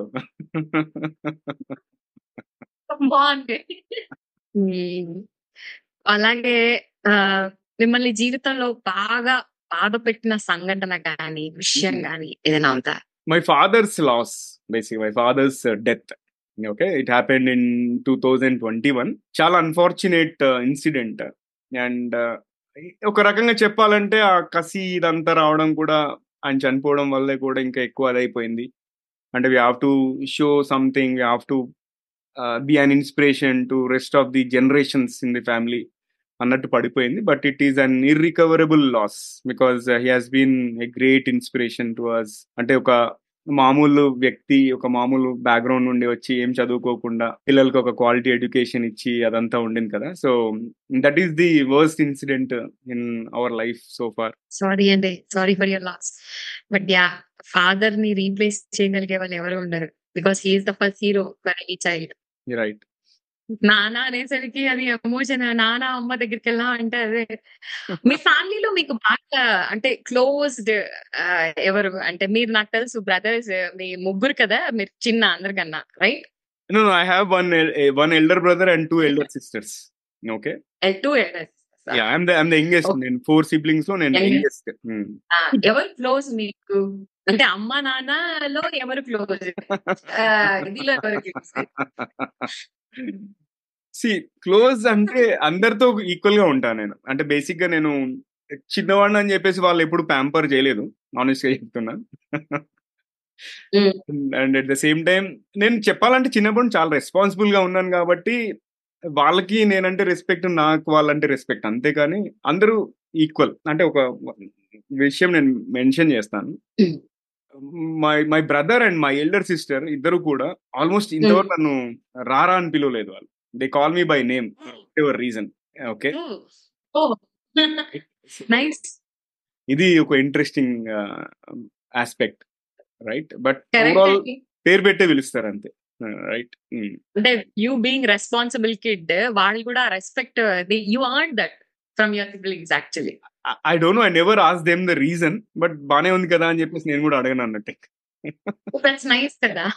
Speaker 1: బావుంది. హ్మ్. అలాగే ఆహ్, మిమ్మల్ని జీవితంలో బాగా బాధపెట్టిన సంఘటన గాని, విషయం
Speaker 2: హ్మ్.
Speaker 1: గాని ఏదైనా ఉందా?
Speaker 2: మై ఫాదర్స్ లాస్ బేసిక్‌గా my father's death. Okay. It happened in 2021 చాలా అన్‌ఫార్చునేట్ ఇన్సిడెంట్. అండ్ ఒక రకంగా చెప్పాలంటే ఆ కసి ఇదంతా రావడం కూడా ఆయన చనిపోవడం వల్లే కూడా ఇంకా ఎక్కువ అదయిపోయింది. అంటే we have to show something. We have to ah, be an inspiration to rest of the generations in the family అన్నట్టు పడిపోయింది. But it is an irrecoverable loss. Because he has been a great inspiration to us. అంటే ఒక మామూలు వ్యక్తి, ఒక మామూలు background నుండి వచ్చి ఏం చదువుకోకుండా పిల్లలకి ఒక క్వాలిటీ ఎడ్యుకేషన్ ఇచ్చి అదంతా ఉండింది కదా! So, that is the worst incident in our life so far.
Speaker 1: Sorry అండి. Sorry for your loss. But yeah! ఫాదర్‌ని రీప్లేస్ చేయగలిగే వాళ్ళు ఎవరు ఉండరు. Because he is the first hero for any child.
Speaker 2: Right.
Speaker 1: నాన్న అనేసరికి అది ఎమోషన్. నాన్న, అమ్మ దగ్గరికెళ్ళా అంటే అదే. మీ ఫ్యామిలీలో మీకు బాగా అంటే క్లోజ్డ్ ఆహ్, ఎవరు? అంటే మీరు నాకు తెలుసు బ్రదర్స్ మీ ముగ్గురు కదా! మీరు చిన్న అందరికన్నా. Right?
Speaker 2: No, no. I have one ఎల్ one elder brother and 2 elder sisters. Okay.
Speaker 1: ఎల్ 2 elders.
Speaker 2: Yeah! I am the I am the youngest.
Speaker 1: Okay.
Speaker 2: నేను 4 సిబ్లింగ్స్‌లో నేను
Speaker 1: యంగెస్ట్.
Speaker 2: యంగెస్ట్. హ్మ్.
Speaker 1: ఆ! ఎవరు క్లోజ్ మీకు? అంటే అమ్మ, నాన్నలో ఎవరు క్లోజ్? ఆహ్, ఇదిలో ఎవరు క్లోజ్?
Speaker 2: సీ క్లోజ్ అంటే అందరితో ఈక్వల్‌గా ఉంటా నేను. అంటే బేసిక్‌గా నేను చిన్నవాడిని అని చెప్పేసి వాళ్ళు ఎప్పుడు ప్యాంపర్ చేయలేదు. హానెస్ట్‌గా చెప్తున్నా.
Speaker 1: హ్మ్.
Speaker 2: And at the same time నేను చెప్పాలంటే చిన్నప్పటి నుంచి చాలా రెస్పాన్సిబుల్‌గా ఉన్నాను కాబట్టి వాళ్ళకి నేనంటే రెస్పెక్ట్, నాకు వాళ్ళంటే రెస్పెక్ట్. అంతేకాని అందరూ ఈక్వల్. అంటే ఒక విషయం నేను మెన్షన్ చేస్తాను.
Speaker 1: హ్మ్.
Speaker 2: My my brother and my elder sister ఇద్దరు కూడా ఆల్మోస్ట్
Speaker 1: హ్మ్.
Speaker 2: ఇంతవరకు నన్ను రారా అని పిలవలేదు వాళ్ళు. They call me by name ever reason. Okay.
Speaker 1: Oh! Oh! Nice.
Speaker 2: ఇది ఒక interesting ah, aspect. Right. But
Speaker 1: correct
Speaker 2: overall
Speaker 1: అండి.
Speaker 2: పేరు పెట్టే పిలుస్తారు అంతే. రైట్. హ్మ్.
Speaker 1: అంటే యూ బీయింగ్ రెస్పాన్సిబుల్ కిడ్ వాళ్ళు కూడా respect the you earned that from your siblings actually.
Speaker 2: I don't know. I never asked them the reason. But బానే ఉంది కదా! అని చెప్పేసి నేను కూడా అడగను అన్నట్టే.
Speaker 1: దట్స్ నైస్ కదా!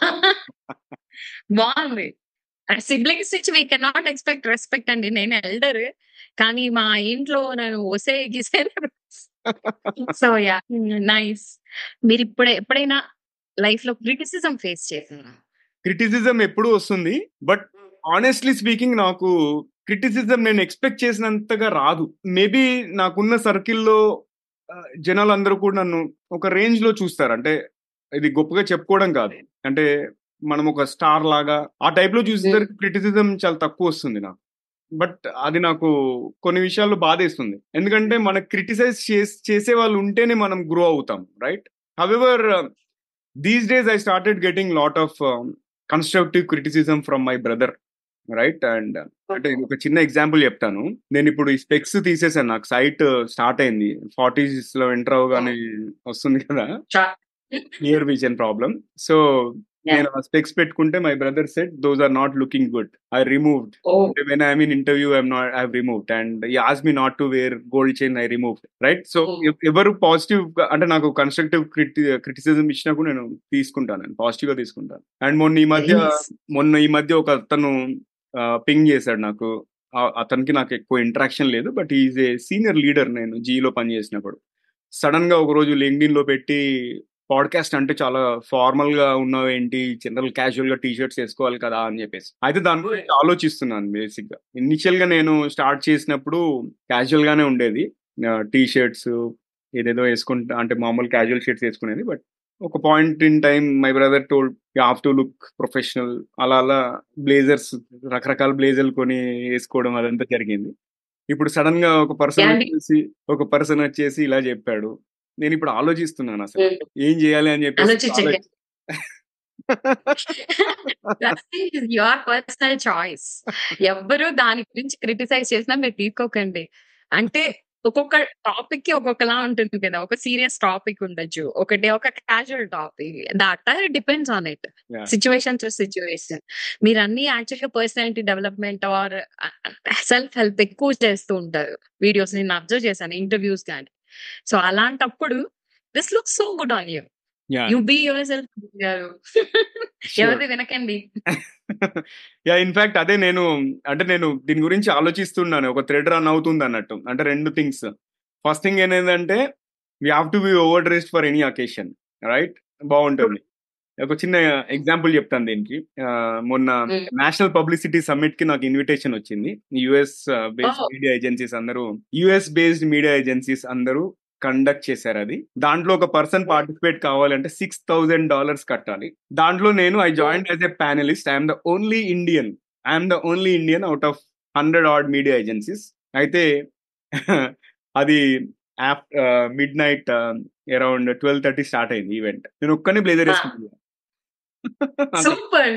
Speaker 1: బావుంది. సిబ్లింగ్స్ నుంచి వి కెనాట్ ఎక్స్‌పెక్ట్ రెస్పెక్ట్ అండి. నేను ఎల్డర్. కానీ మా ఇంట్లో నన్ను ఒసే గిసే సో యాహ్! నైస్. మీరు ఇప్పుడు ఎప్పుడైనా లైఫ్‌లో క్రిటిసిజం ఫేస్ చేసారా?
Speaker 2: క్రిటిసిజం ఎప్పుడూ వస్తుంది. బట్ హానెస్ట్‌లీ స్పీకింగ్ నాకు క్రిటిసిజం నేను ఎక్స్‌పెక్ట్ చేసినంతగా రాదు. మేబీ నాకున్న సర్కిల్‌లో ఆహ్, జనాలందరూ కూడా నన్ను ఒక రేంజ్‌లో చూస్తారు. అంటే ఇది గొప్పగా చెప్పుకోవడం కాదు. అంటే మనం ఒక స్టార్ లాగా ఆ టైప్‌లో
Speaker 1: హ్మ్.
Speaker 2: చూసేసరికి క్రిటిసిజం చాలా తక్కువొస్తుంది నాకు. బట్ అది నాకు కొన్ని విషయాల్లో బాధేస్తుంది. ఎందుకంటే మనకు క్రిటిసైజ్ చేస్ చేసేవాళ్ళు ఉంటేనే మనం గ్రో అవుతాం. Right. However these days I started getting lot of constructive criticism from my brother. Right. And అంటే ఒక చిన్న ఎగ్జాంపుల్ చెప్తాను. నేనిప్పుడు ఈ స్పెక్స్ తీసేసాను. నాకు సైట్ స్టార్ట్ అయింది. 40స్‌లో ఎంటర్ అవ్వగానే వస్తుంది కదా!
Speaker 1: చా
Speaker 2: near vision problem. So,
Speaker 1: yeah!
Speaker 2: నేను ఆ స్పెక్స్ పెట్టుకుంటే my brother said those are not looking good. I removed.
Speaker 1: Oh!
Speaker 2: When I am in interview I am not I have removed. And he asked me not to wear gold chain I removed. Right. So,
Speaker 1: oh!
Speaker 2: ఎవ్ ఎవరు పాజిటివ్‌గా అంటే నాకు constructive క్రిటి criticism ఇచ్చినా కూడా నేను తీసుకుంటాను. నేను పాజిటివ్‌గా తీసుకుంటాను. అండ్ మొన్న ఈ
Speaker 1: వెరీ
Speaker 2: మధ్య
Speaker 1: నైస్.
Speaker 2: మొన్న ఈ మధ్య ఒక అతను ఆహ్, పింగ్ చేసాడు నాకు. ఆహ్, అతనికి నాకు ఎక్కువ ఇంటరాక్షన్ లేదు. But he is a senior leader నేను జీలో పనిచేసినప్పుడు. సడెన్‌గా ఒకరోజు లింక్డ్ఇన్‌లో పెట్టి పాడ్‌కాస్ట్ అంటే చాలా ఫార్మల్‌గా ఉన్నావేంటి? జనరల్ క్యాజువల్‌గా టీ షర్ట్స్ ఏసుకోవాలి కదా! అని చెప్పేసి. అయితే దాని గురించి ఆలోచిస్తున్నాను బేసిక్‌గా. ఇనీషియల్‌గా నేను స్టార్ట్ చేసినప్పుడు క్యాజువల్‌గానే ఉండేది. ఆహ్, టీ షర్ట్స్ ఏదేదో ఏసుకుంటా అంటే మామూలు క్యాజువల్ షర్ట్స్ ఏసుకునేది. బట్ ఒక point in time my brother told you have to look professional అలా అలా బ్లేజర్స్ రకరకాల బ్లేజర్‌లు కొని ఏసుకోవడం అదంతా జరిగింది. ఇప్పుడు సడన్ గా ఒక పర్సన్
Speaker 1: యాండి
Speaker 2: వచ్చేసి ఒక పర్సన్ వచ్చేసి ఇలా చెప్పాడు నేను ఇప్పుడు ఆలోచిస్తున్నాను అసలు
Speaker 1: హ్మ్.
Speaker 2: ఏం చేయాలి అని చెప్పేసి
Speaker 1: ఆలోచించండి.
Speaker 2: ఆలోచి
Speaker 1: యువర్ పర్సనల్ చాయిస్ ఎవ్వరు దాని గురించి క్రిటిసైజ్ చేసినా మీరు తీసుకోకండి అంటే ఒక్కొక్క టాపిక్ కి ఒక్కొక్కలా ఉంటుంది కదా ఒక సీరియస్ టాపిక్ ఉండొచ్చు ఒకటి ఒక casual topic that depends on it
Speaker 2: Yeah.
Speaker 1: Situation to situation మీరు అన్ని యాక్చువల్ గా personality development or self help ఎక్కువ చేస్తూ ఉంటారు వీడియోస్ నేను అబ్జర్వ్ చేశాను ఇంటర్వ్యూస్ కానీ సో అలాంటప్పుడు this look so good on you
Speaker 2: yeah
Speaker 1: you be yourself
Speaker 2: sure
Speaker 1: ఎవరిది వినకండి
Speaker 2: యా ఇన్ఫాక్ట్ అదే నేను అంటే నేను దీని గురించి ఆలోచిస్తున్నాను ఒక థ్రెడ్ రన్ అవుతుంది అన్నట్టు అంటే రెండు థింగ్స్ ఫస్ట్ థింగ్ ఏంటంటే we have to be over dressed for any occasion right బాగుంటుంది ఒక చిన్న ఎగ్జాంపుల్ చెప్తాను దీనికి ఆ, మొన్న
Speaker 1: Mm.
Speaker 2: నేషనల్ పబ్లిసిటీ సమ్మిట్ కి నాకు ఇన్విటేషన్ వచ్చింది US based
Speaker 1: Oh.
Speaker 2: Media agencies అందరూ యుఎస్ బేస్డ్ మీడియా ఏజెన్సీస్ అందరూ కండక్ట్ చేశారు అది దాంట్లో ఒక పర్సన్ పార్టిసిపేట్ కావాలంటే సిక్స్ థౌసండ్ డాలర్స్ కట్టాలి దాంట్లో నేను I join as a panellist I'm the only Indian I'm the only Indian out of hundred odd media agencies అయితే అది midnight around twelve thirty start అయింది ఈవెంట్ నేను ఒక్కనే blazer
Speaker 1: Ah.
Speaker 2: వేసుకున్నాను
Speaker 1: super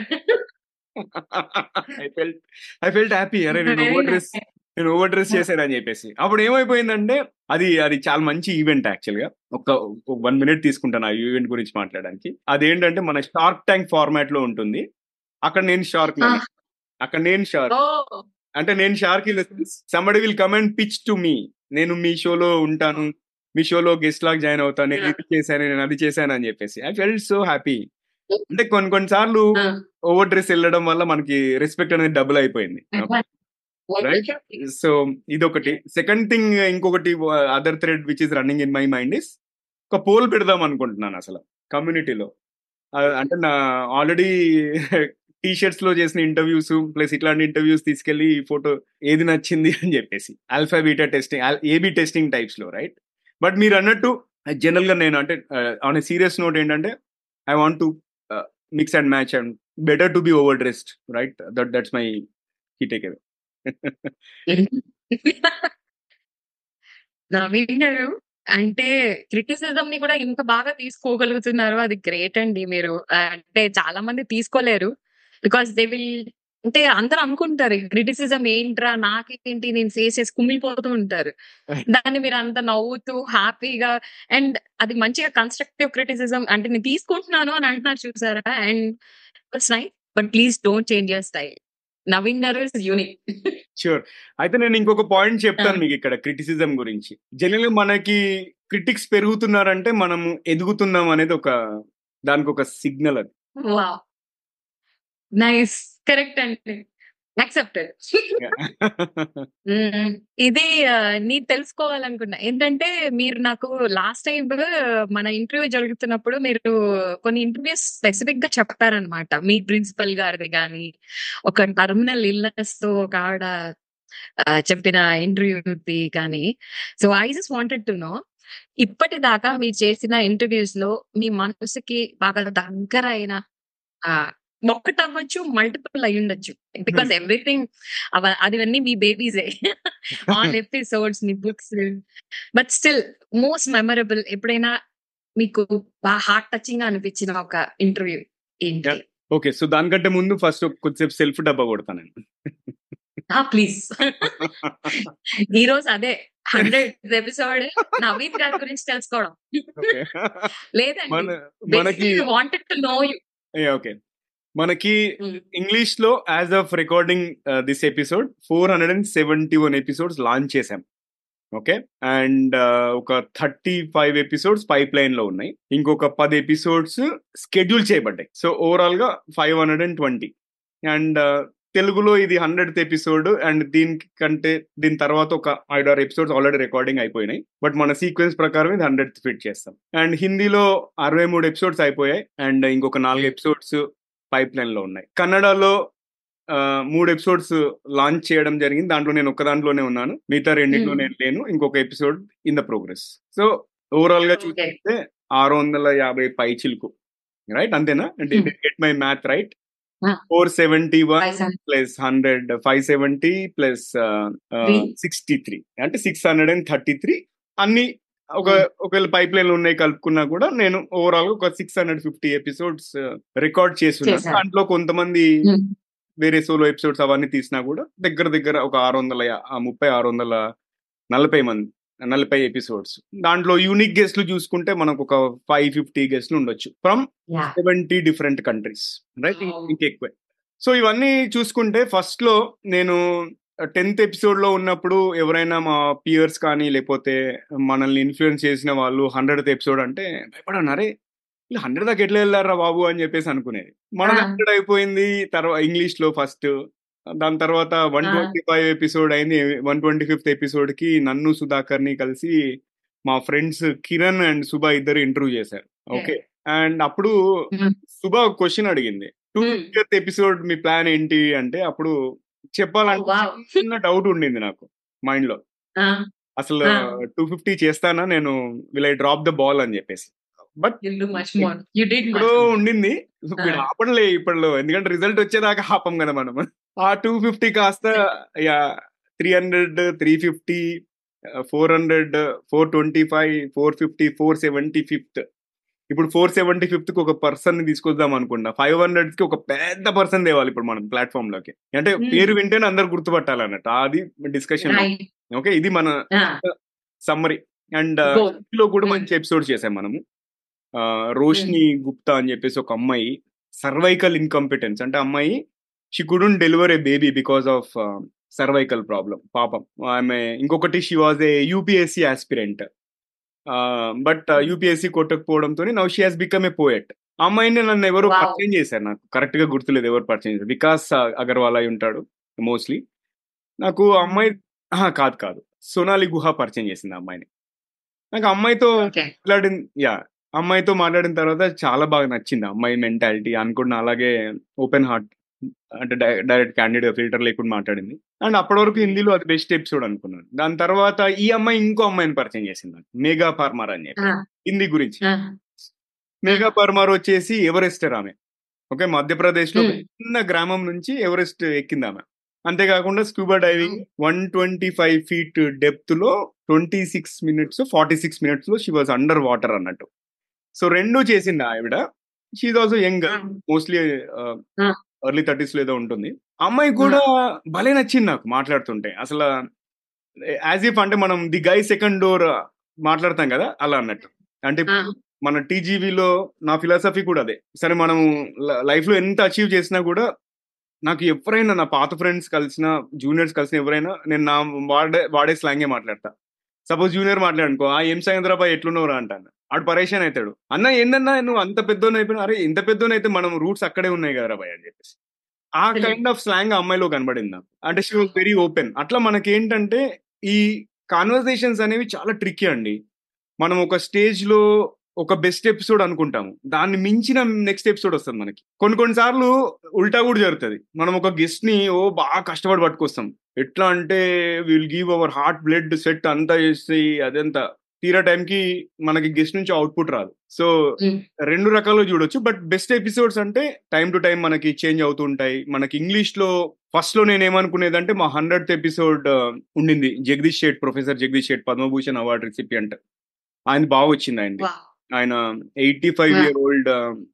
Speaker 2: I felt I felt happy అరే నేను over dress నేను over dress చేశాను అని చెప్పేసి అప్పుడు ఏమైపోయిందంటే అది అది చాలా మంచి ఈవెంట్ యాక్చువల్ గా ఒక వన్ మినిట్ తీసుకుంటాను ఆ ఈవెంట్ గురించి మాట్లాడడానికి అదేంటంటే మన షార్క్ ట్యాంక్ ఫార్మాట్ లో ఉంటుంది అక్కడ నేను షార్క్
Speaker 1: Ah.
Speaker 2: అక్కడ నేను షార్క్
Speaker 1: ఓ
Speaker 2: అంటే నేను shark somebody will come and pitch to me నేను మీ షోలో ఉంటాను మీ షోలో గెస్ట్ లాగా జాయిన్ అవుతాను నేను ఇది చేశాను నేను అది చేశాను అని చెప్పేసి ఐ ఫెల్ట్ సో హ్యాపీ అంటే కొన్ని కొన్నిసార్లు ఓవర్ డ్రెస్ వెళ్ళడం వల్ల మనకి రెస్పెక్ట్ అనేది డబుల్ అయిపోయింది రైట్ సో ఇదొకటి సెకండ్ థింగ్ ఇంకొకటి other thread which is running in my mind is ఒక పోల్ పెడదాం అనుకుంటున్నాను అసలు కమ్యూనిటీలో అంటే నా ఆల్రెడీ టీ షర్ట్స్ లో చేసిన ఇంటర్వ్యూస్ ప్లస్ ఇట్లాంటి ఇంటర్వ్యూస్ తీసుకెళ్లి ఫోటో ఏది నచ్చింది అని చెప్పేసి alpha beta testing AB testing types లో రైట్ బట్ మీరు అన్నట్టు జనరల్ గా నేను అంటే ఆన్ సీరియస్ నోట్ ఏంటంటే I want to mix and match and better to be over dressed right that that's my he takeaway
Speaker 1: Naveen గారు అంటే criticism ని కూడా ఇంత బాగా తీసుకోగలుగుతున్నారు అది గ్రేట్ అండి మీరు ఆ, అంటే చాలా మంది తీసుకోలేరు బికాస్ దే విల్ అంటే అందరూ అనుకుంటారు క్రిటిసిజం ఏంట్రా నాకేంటి నేను ఫేస్ చేసి కుమిలిపోతూ ఉంటారు దాన్ని మీరు అంత నవ్వుతూ హ్యాపీగా అండ్ అది మంచిగా కన్స్ట్రక్టివ్ క్రిటిసిజం అంటే నేను తీసుకుంటున్నాను అని అంటున్నారు చూసారా and it's nice but please don't change your style Naveen గారు ఇస్ యూనిక్
Speaker 2: షూర్ అయితే నేను ఇంకొక పాయింట్ చెప్తాను
Speaker 1: ఆ.
Speaker 2: మీకు ఇక్కడ క్రిటిసిజం గురించి జనరల్ గా మనకి క్రిటిక్స్ పెరుగుతున్నారంటే మనము ఎదుగుతున్నాం అనేది ఒక దానికి ఒక సిగ్నల్ అది
Speaker 1: వావ్ నైస్ కరెక్ట్ అండి యాక్సెప్టెడ్ ఇది ఆ, నీ తెలుసుకోవాలనుకున్నా ఏంటంటే మీరు నాకు లాస్ట్ టైం మన ఇంటర్వ్యూ జరుగుతున్నప్పుడు మీరు కొన్ని ఇంటర్వ్యూస్ స్పెసిఫిక్ గా చెప్పారనమాట మీ ప్రిన్సిపల్ గారిది కానీ ఒక టర్మినల్ ఇల్నెస్ తో ఒక ఆవిడ ఆ, చెప్పిన ఇంటర్వ్యూది కానీ so I just wanted to know ఇప్పటిదాకా మీరు చేసిన ఇంటర్వ్యూస్ లో మీ మనసుకి బాగా దగ్గర అయిన ఆ, ఒక్కటి అవ్వచ్చు మల్టిపుల్ అయి ఉండొచ్చు బికాస్ ఎవ్రీథింగ్ అదివన్నీ మీ బేబీసే ఆల్ ఎపిసోడ్స్ మీ books but still most memorable ఎప్పుడైనా మీకు బాగా హార్ట్ టచింగ్ గా అనిపించిన ఒక ఇంటర్వ్యూ ఏంటి
Speaker 2: ఓకే సో దానికంటే ముందు ఫస్ట్ కొద్దిసేపు సెల్ఫ్ డబ్బా కొడతాను నేను
Speaker 1: ప్లీజ్ ఈ రోజు అదే హండ్రెడ్ ఎపిసోడ్ నవీన్ గారి గురించి తెలుసుకోవడం
Speaker 2: Okay.
Speaker 1: లేదండి
Speaker 2: మన మనకి
Speaker 1: wanted to know you
Speaker 2: okay మనకి ఇంగ్లీష్ లో as of recording this episode four hundred and seventy one episodes launch చేశాం ఓకే అండ్ ఒక thirty five episodes pipeline లో ఉన్నాయి ఇంకొక పది ఎపిసోడ్స్ స్కెడ్యూల్ చేయబడ్డాయి సో ఓవరాల్ గా five hundred and twenty and తెలుగులో ఇది హండ్రెడ్ ఎపిసోడ్ అండ్ దీనికంటే దీని తర్వాత ఒక ఐదారు ఎపిసోడ్స్ ఆల్రెడీ రికార్డింగ్ అయిపోయినాయి బట్ మన సీక్వెన్స్ ప్రకారం ఇది హండ్రెడ్ ఫిట్ చేస్తాం అండ్ హిందీలో అరవై మూడు ఎపిసోడ్స్ అయిపోయాయి అండ్ ఇంకొక నాలుగు ఎపిసోడ్స్ పైప్ లైన్ లో ఉన్నాయి కన్నడలో ఆ, మూడు ఎపిసోడ్స్ లాంచ్ చేయడం జరిగింది దాంట్లో నేను ఒక్క దాంట్లోనే ఉన్నాను మిగతా రెండింటిలో
Speaker 1: Hmm.
Speaker 2: నేను లేను ఇంకొక episode in the progress so overall గా
Speaker 1: Okay.
Speaker 2: చూస్తే ఆరు వందల యాభై పై చిలుకు రైట్ అంతేనా అంటే
Speaker 1: Hmm.
Speaker 2: Get my math right
Speaker 1: Ah.
Speaker 2: Four seventy one
Speaker 1: Five seven-
Speaker 2: plus hundred five seventy plus
Speaker 1: Three.
Speaker 2: Sixty three అంటే six hundred and thirty three అన్ని ఒక ఒకవేళ పైప్ లైన్ ఉన్నాయి కలుపుకున్నా కూడా నేను ఓవరాల్ ఒక six hundred fifty episodes record చేస్తున్నాను
Speaker 1: చేశారు.
Speaker 2: దాంట్లో కొంతమంది
Speaker 1: Hmm.
Speaker 2: వేరే సోలో ఎపిసోడ్స్ అవన్నీ తీసినా కూడా దగ్గర దగ్గర ఒక ఆరు వందల యా- ఆ ముప్పై ఆరు వందల నలభై మంది నలభై ఎపిసోడ్స్ దాంట్లో యూనిక్ గెస్ట్లు చూసుకుంటే మనకు ఒక ఫైవ్ ఫిఫ్టీ గెస్ట్లు ఉండొచ్చు from
Speaker 1: Yeah.
Speaker 2: Seventy different countries right
Speaker 1: Wow.
Speaker 2: ఇంకెక్కువే సో ఇవన్నీ చూసుకుంటే ఫస్ట్ లో నేను టెన్త్ ఎపిసోడ్ లో ఉన్నప్పుడు ఎవరైనా మా పియర్స్ కానీ లేకపోతే మనల్ని ఇన్ఫ్లుయెన్స్ చేసిన వాళ్ళు హండ్రెడ్ ఎపిసోడ్ అంటే భయపడన్నారే వీళ్ళు హండ్రెడ్ దాకా ఎట్లా వెళ్ళారా బాబు అని చెప్పేసి అనుకునేది మన
Speaker 1: Ah.
Speaker 2: హండ్రెడ్ అయిపోయింది తర్వాత ఇంగ్లీష్ లో ఫస్ట్ దాని తర్వాత one
Speaker 1: Ah.
Speaker 2: Twenty five episode అయింది వన్ ట్వంటీ ఫిఫ్త్ ఎపిసోడ్ కి నన్ను సుధాకర్ ని కలిసి మా ఫ్రెండ్స్ కిరణ్ అండ్ సుభా ఇద్దరు ఇంటర్వ్యూ చేశారు ఓకే అండ్ అప్పుడు
Speaker 1: Mhm.
Speaker 2: సుభా ఒక క్వశ్చన్ అడిగింది టూ
Speaker 1: Hmm.
Speaker 2: ఫిఫ్త్ ఎపిసోడ్ మీ ప్లాన్ ఏంటి అంటే అప్పుడు చెప్పాలంటే
Speaker 1: Oh, wow.
Speaker 2: చిన్న డౌట్ ఉండింది నాకు మైండ్ లో
Speaker 1: Ah,
Speaker 2: అసలు
Speaker 1: Ah.
Speaker 2: టూ ఫిఫ్టీ చేస్తానా నేను will I drop the ball అని చెప్పేసి but
Speaker 1: you'll do much more. You did much
Speaker 2: ఇప్పుడు
Speaker 1: more.
Speaker 2: ఉండింది వీడు
Speaker 1: Ah.
Speaker 2: ఆపడలే ఇప్పట్లో ఎందుకంటే రిజల్ట్ వచ్చేదాకా ఆపం కదా మనం ఆ టూ ఫిఫ్టీ కాస్త yeah three hundred three fifty four hundred four twenty five four fifty four seventy fifth ఇప్పుడు ఫోర్ సెవెంటీ ఫిఫ్త్ కి ఒక పర్సన్ ని తీసుకొద్దాం అనుకున్నా ఫైవ్ హండ్రెడ్ కి ఒక పెద్ద పర్సన్ తేవాలి ఇప్పుడు మనం ప్లాట్ఫామ్ లోకి అంటే
Speaker 1: Hmm.
Speaker 2: పేరు వింటేనే అందరు గుర్తుపట్టాలన్నట్టు అది డిస్కషన్
Speaker 1: Right.
Speaker 2: ఓకే ఇది మన
Speaker 1: Ah,
Speaker 2: సమ్మరీ అండ్
Speaker 1: Goal.
Speaker 2: లో కూడా
Speaker 1: Hmm.
Speaker 2: మంచి ఎపిసోడ్ చేసాం మనము ఆ, రోష్ని గుప్తా అని చెప్పేసి ఒక అమ్మాయి సర్వైకల్ ఇన్కంపిటెన్స్ అంటే అమ్మాయి she couldn't deliver a baby because of cervical problem పాపం ఆమె ఇంకొకటి she was a UPSC aspirant but UPSC కొట్టకపోవడంతో now she has become a poet అమ్మాయిని నన్ను ఎవరు
Speaker 1: Wow.
Speaker 2: పరిచయం చేశారు నాకు కరెక్ట్ గా గుర్తులేదు ఎవరు పరిచయం చేశారు వికాస్ అగర్వాల్ అయి ఉంటాడు మోస్ట్లీ నాకు ఆ అమ్మాయి ఆహా, కాదు కాదు సోనాలి గుహ పరిచయం చేసింది ఆ అమ్మాయిని నాకు ఆ అమ్మాయితో
Speaker 1: okay.
Speaker 2: మాట్లాడిన యా అమ్మాయితో మాట్లాడిన తర్వాత చాలా బాగా నచ్చింది ఆ అమ్మాయి మెంటాలిటీ అనుకున్న అలాగే ఓపెన్ హార్ట్ అంటే డైరెక్ట్ క్యాండిడేట్ ఫిల్టర్ లేకుండా మాట్లాడింది అండ్ అప్పటి వరకు హిందీలో అది బెస్ట్ ఎపిసోడ్ అనుకున్నాను దాని తర్వాత ఈ అమ్మాయి ఇంకో అమ్మాయిని పరిచయం చేసింది నాకు మేఘా పర్మార్ అని చెప్పి
Speaker 1: Ah,
Speaker 2: హిందీ గురించి
Speaker 1: ah.
Speaker 2: మేఘా పర్మార్ వచ్చేసి ఎవరెస్టర్ ఆమె ఓకే మధ్యప్రదేశ్ లో
Speaker 1: Hmm.
Speaker 2: చిన్న గ్రామం నుంచి ఎవరెస్ట్ ఎక్కింది ఆమె అంతేకాకుండా scuba diving one twenty five feet depth లో twenty six minutes forty six minutes లో షీ వాజ్ అండర్ వాటర్ అన్నట్టు సో రెండు చేసింది ఆవిడ she's also young
Speaker 1: Ah.
Speaker 2: Mostly
Speaker 1: Ah.
Speaker 2: Early thirties లో ఏదో ఉంటుంది అమ్మాయి కూడా భలే నచ్చింది నాకు మాట్లాడుతుంటే అసలు యాజ్ ఇఫ్ అంటే మనం ది గై సెకండ్ డోర్ మాట్లాడతాం కదా అలా అన్నట్టు అంటే
Speaker 1: Ah.
Speaker 2: మన టీజీవీలో నా ఫిలాసఫీ కూడా అదే సరే మనం లైఫ్ లో ఎంత అచీవ్ చేసినా కూడా నాకు ఎవరైనా నా పాత ఫ్రెండ్స్ కలిసిన జూనియర్స్ కలిసిన ఎవరైనా నేను నా వాడే వాడే స్లాంగే మాట్లాడతా సపోజ్ జూనియర్ మాట్లాడుకో ఆ ఏం సాయంత్రాబాయ్ ఎట్లున్నవరా అంటాను ఆడు పరేషాన్ అవుతాడు అన్న ఏందన్నా నువ్వు అంత పెద్దోని అయిపోయినా అరే ఇంత పెద్దోని అయితే మనం రూట్స్ అక్కడే ఉన్నాయి కదరా బాయ్ అని చెప్పేసి ఆ
Speaker 1: Correct.
Speaker 2: కైండ్ ఆఫ్ స్లాంగ్ అమ్మాయిలో కనబడింది నాకు అంటే షీ వాజ్ వెరీ ఓపెన్ అట్లా మనకేంటంటే ఈ కాన్వర్సేషన్స్ అనేవి చాలా ట్రిక్కీ అండి మనం ఒక స్టేజ్ లో ఒక బెస్ట్ ఎపిసోడ్ అనుకుంటాము దాన్ని మించిన నెక్స్ట్ ఎపిసోడ్ వస్తుంది మనకి కొన్ని కొన్ని సార్లు ఉల్టా కూడా జరుగుతుంది మనం ఒక గెస్ట్ ని ఓ బాగా కష్టపడి పట్టుకొస్తాం ఎట్లా అంటే will give our heart blood sweat అంతా చేసి అదంతా తీరా టైంకి మనకి గెస్ట్ నుంచి అవుట్పుట్ రాదు సో
Speaker 1: Mm.
Speaker 2: రెండు రకాలు చూడొచ్చు బట్ బెస్ట్ ఎపిసోడ్స్ అంటే టైం టు టైం మనకి చేంజ్ అవుతుంటాయి మనకి ఇంగ్లీష్ లో ఫస్ట్ లో నేను ఏమనుకునేదంటే మా హండ్రెడ్ ఎపిసోడ్ ఉండింది Jagdish Sheth professor Jagdish Sheth Padma Bhushan award recipient ఆయన బాగా వచ్చింది ఆయన
Speaker 1: Wow.
Speaker 2: ఆయన eighty five
Speaker 1: Ah.
Speaker 2: Year old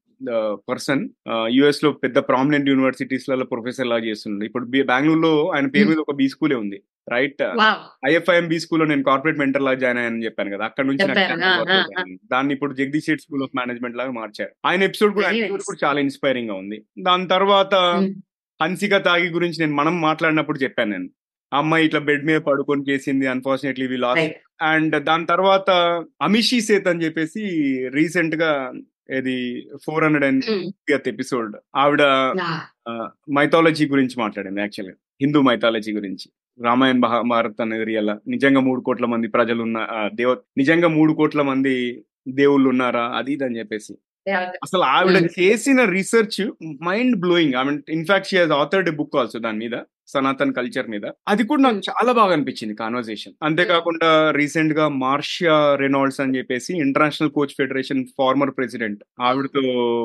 Speaker 2: person US లో పెద్ద ప్రామినెంట్ యూనివర్సిటీస్ లలో ప్రొఫెసర్ లా చేస్తుంది ఇప్పుడు బి- బెంగళూరులో ఆయన పేరు
Speaker 1: Hmm.
Speaker 2: మీద ఒక బీ స్కూలే ఉంది రైట్
Speaker 1: Wow.
Speaker 2: ఐఎఫ్ఐఎం బీ స్కూల్లో నేను కార్పొరేట్ మెంటర్ లాగా జాయిన్ అయ్యానని చెప్పాను కదా అక్కడ నుంచి నాకు
Speaker 1: చెప్పారు.
Speaker 2: campus
Speaker 1: ఆ,
Speaker 2: work
Speaker 1: ఆ,
Speaker 2: అవుతుంది. దాన్ని ఇప్పుడు Jagdish Sheth school of management లాగా మార్చారు ఆయన ఎపిసోడ్ కూడా
Speaker 1: Very
Speaker 2: ఆయన
Speaker 1: nice.
Speaker 2: కూడా చాలా ఇన్స్పైరింగ్ గా ఉంది దాని తర్వాత
Speaker 1: Mm.
Speaker 2: హన్సిక తాగి గురించి నేను మనం మాట్లాడినప్పుడు చెప్పాను నేను ఆ అమ్మాయి ఇట్లా బెడ్ మీద పడుకొని చేసింది unfortunately we lost
Speaker 1: Right.
Speaker 2: And దాని తర్వాత అమిషి సేత్ అని చెప్పేసి రీసెంట్ గా ఇది four hundred and
Speaker 1: Mm.
Speaker 2: Episode ఆవిడ
Speaker 1: Yeah.
Speaker 2: మైథాలజీ గురించి మాట్లాడింది యాక్చువల్గా హిందూ మైథాలజీ గురించి రామాయణ మహాభారత్ అనేది రియల్ నిజంగా మూడు కోట్ల మంది ప్రజలు ఉన్న ఆ, దేవ నిజంగా మూడు కోట్ల మంది దేవుళ్ళు ఉన్నారా అది ఇది అని చెప్పేసి
Speaker 1: Yeah.
Speaker 2: అసలు ఆవిడ
Speaker 1: Mm.
Speaker 2: చేసిన research mind blowing I mean in fact she has authored book also దాని మీద సనాతన్ కల్చర్ మీద అది కూడా నాకు
Speaker 1: Mm.
Speaker 2: చాలా బాగా అనిపించింది కాన్వర్సేషన్ అంతేకాకుండా రీసెంట్ గా మార్షియా రెనాల్డ్స్ అని చెప్పేసి international coach federation former president ఆవిడతో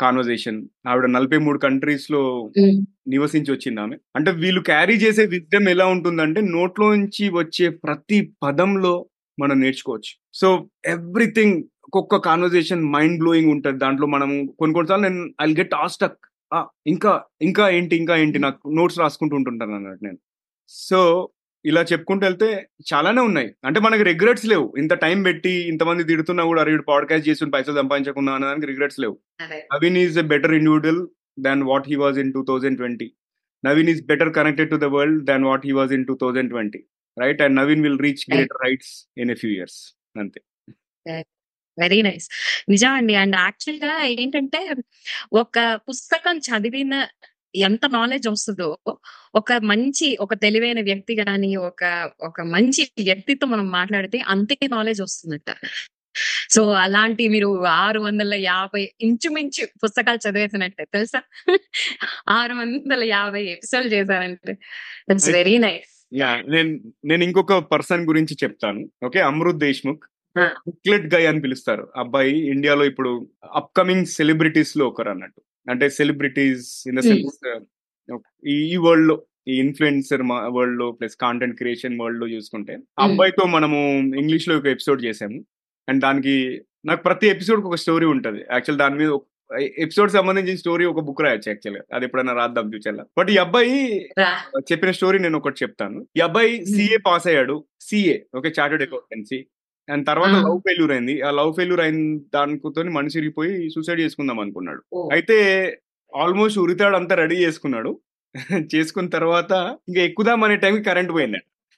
Speaker 2: కాన్వర్జేషన్ ఆవిడ నలభై మూడు కంట్రీస్ లో
Speaker 1: ఉమ్,
Speaker 2: నివసించి వచ్చింది ఆమె అంటే వీళ్ళు క్యారీ చేసే విజ్డమ్ ఎలా ఉంటుందంటే నోట్లో నుంచి వచ్చే ప్రతి పదంలో మనం నేర్చుకోవచ్చు సో ఎవ్రీథింగ్ ఒక్కొక్క కాన్వర్జేషన్ మైండ్ బ్లోయింగ్ ఉంటుంది దాంట్లో మనము కొన్ని కొన్నిసార్లు నేను ఐ గెట్ ఆస్టక్ ఇంకా ఇంకా ఏంటి ఇంకా ఏంటి నాకు నోట్స్ రాసుకుంటూ ఉంటుంటాను అన్నట్టు నేను సో ఇలా చెప్పుకుంటూ వెళ్తే చాలానే ఉన్నాయి అంటే మనకి రిగ్రెట్స్ లేవు ఇంత టైం పెట్టి ఇంతమంది తిడుతున్నా కూడా అరే పాడ్కాస్ట్ చేసి పైసలు సంపాదించకుండా అనడానికి రిగ్రెట్స్ లేవు
Speaker 1: అదే
Speaker 2: Navin is a better individual than what he was in 2020. Navin is better connected to the world than what he was in 2020. Right? And Navin will reach greater heights in a few years. అంతే
Speaker 1: very nice నిజం అండి and actual గా ఏంటంటే ఒక పుస్తకం చదివిన ఎంత knowledge వస్తుందో ఒక మంచి ఒక తెలివైన వ్యక్తి కానీ ఒక ఒక మంచి వ్యక్తితో మనం మాట్లాడితే అంతే నాలెడ్జ్ వస్తుందట సో అలాంటి మీరు ఆరు వందల యాభై ఇంచుమించు పుస్తకాలు చదివేసినట్టే తెలుసా ఆరు వందల యాభై ఎపిసోడ్ చేశారంటే దట్స్ వెరీ నైస్
Speaker 2: యా నేను నేను ఇంకొక పర్సన్ గురించి చెప్తాను okay Amrit Deshmukh booklet guy అని పిలుస్తారు అబ్బాయి ఇండియాలో ఇప్పుడు అప్కమింగ్ సెలబ్రిటీస్ లో ఒకరు అన్నట్టు అంటే సెలబ్రిటీస్ ఇన్ ద సెన్స్ ఈ వరల్డ్ లో ఈ ఇన్ఫ్లుయెన్సర్ వరల్డ్ లో ప్లస్ కాంటెంట్ క్రియేషన్ వరల్డ్ లో చూసుకుంటే ఆ అబ్బాయితో మనము ఇంగ్లీష్ లో ఒక ఎపిసోడ్ చేసాము అండ్ దానికి నాకు ప్రతి ఎపిసోడ్ ఒక స్టోరీ ఉంటది యాక్చువల్ దాని మీద ఎపిసోడ్ సంబంధించిన స్టోరీ ఒక బుక్ రాయొచ్చు యాక్చువల్ గా అది ఎప్పుడైనా రాద్దాం ఫ్యూచర్ లో బట్ ఈ అబ్బాయి చెప్పిన స్టోరీ నేను ఒకటి చెప్తాను ఈ అబ్బాయి సిఏ పాస్ అయ్యాడు CA okay chartered accountancy and తర్వాత
Speaker 1: Ah.
Speaker 2: లవ్ ఫెయిల్యూర్ అయింది ఆ లవ్ ఫెయిల్యూర్ అయిన దానితో మనిషి ఇరిగిపోయి సూసైడ్ చేసుకుందాం అనుకున్నాడు అయితే ఆల్మోస్ట్ ఉరితాడు అంతా రెడీ చేసుకున్నాడు చేసుకున్న తర్వాత ఇంకా ఎక్కుదాం అనే టైంకి కరెంట్ పోయింది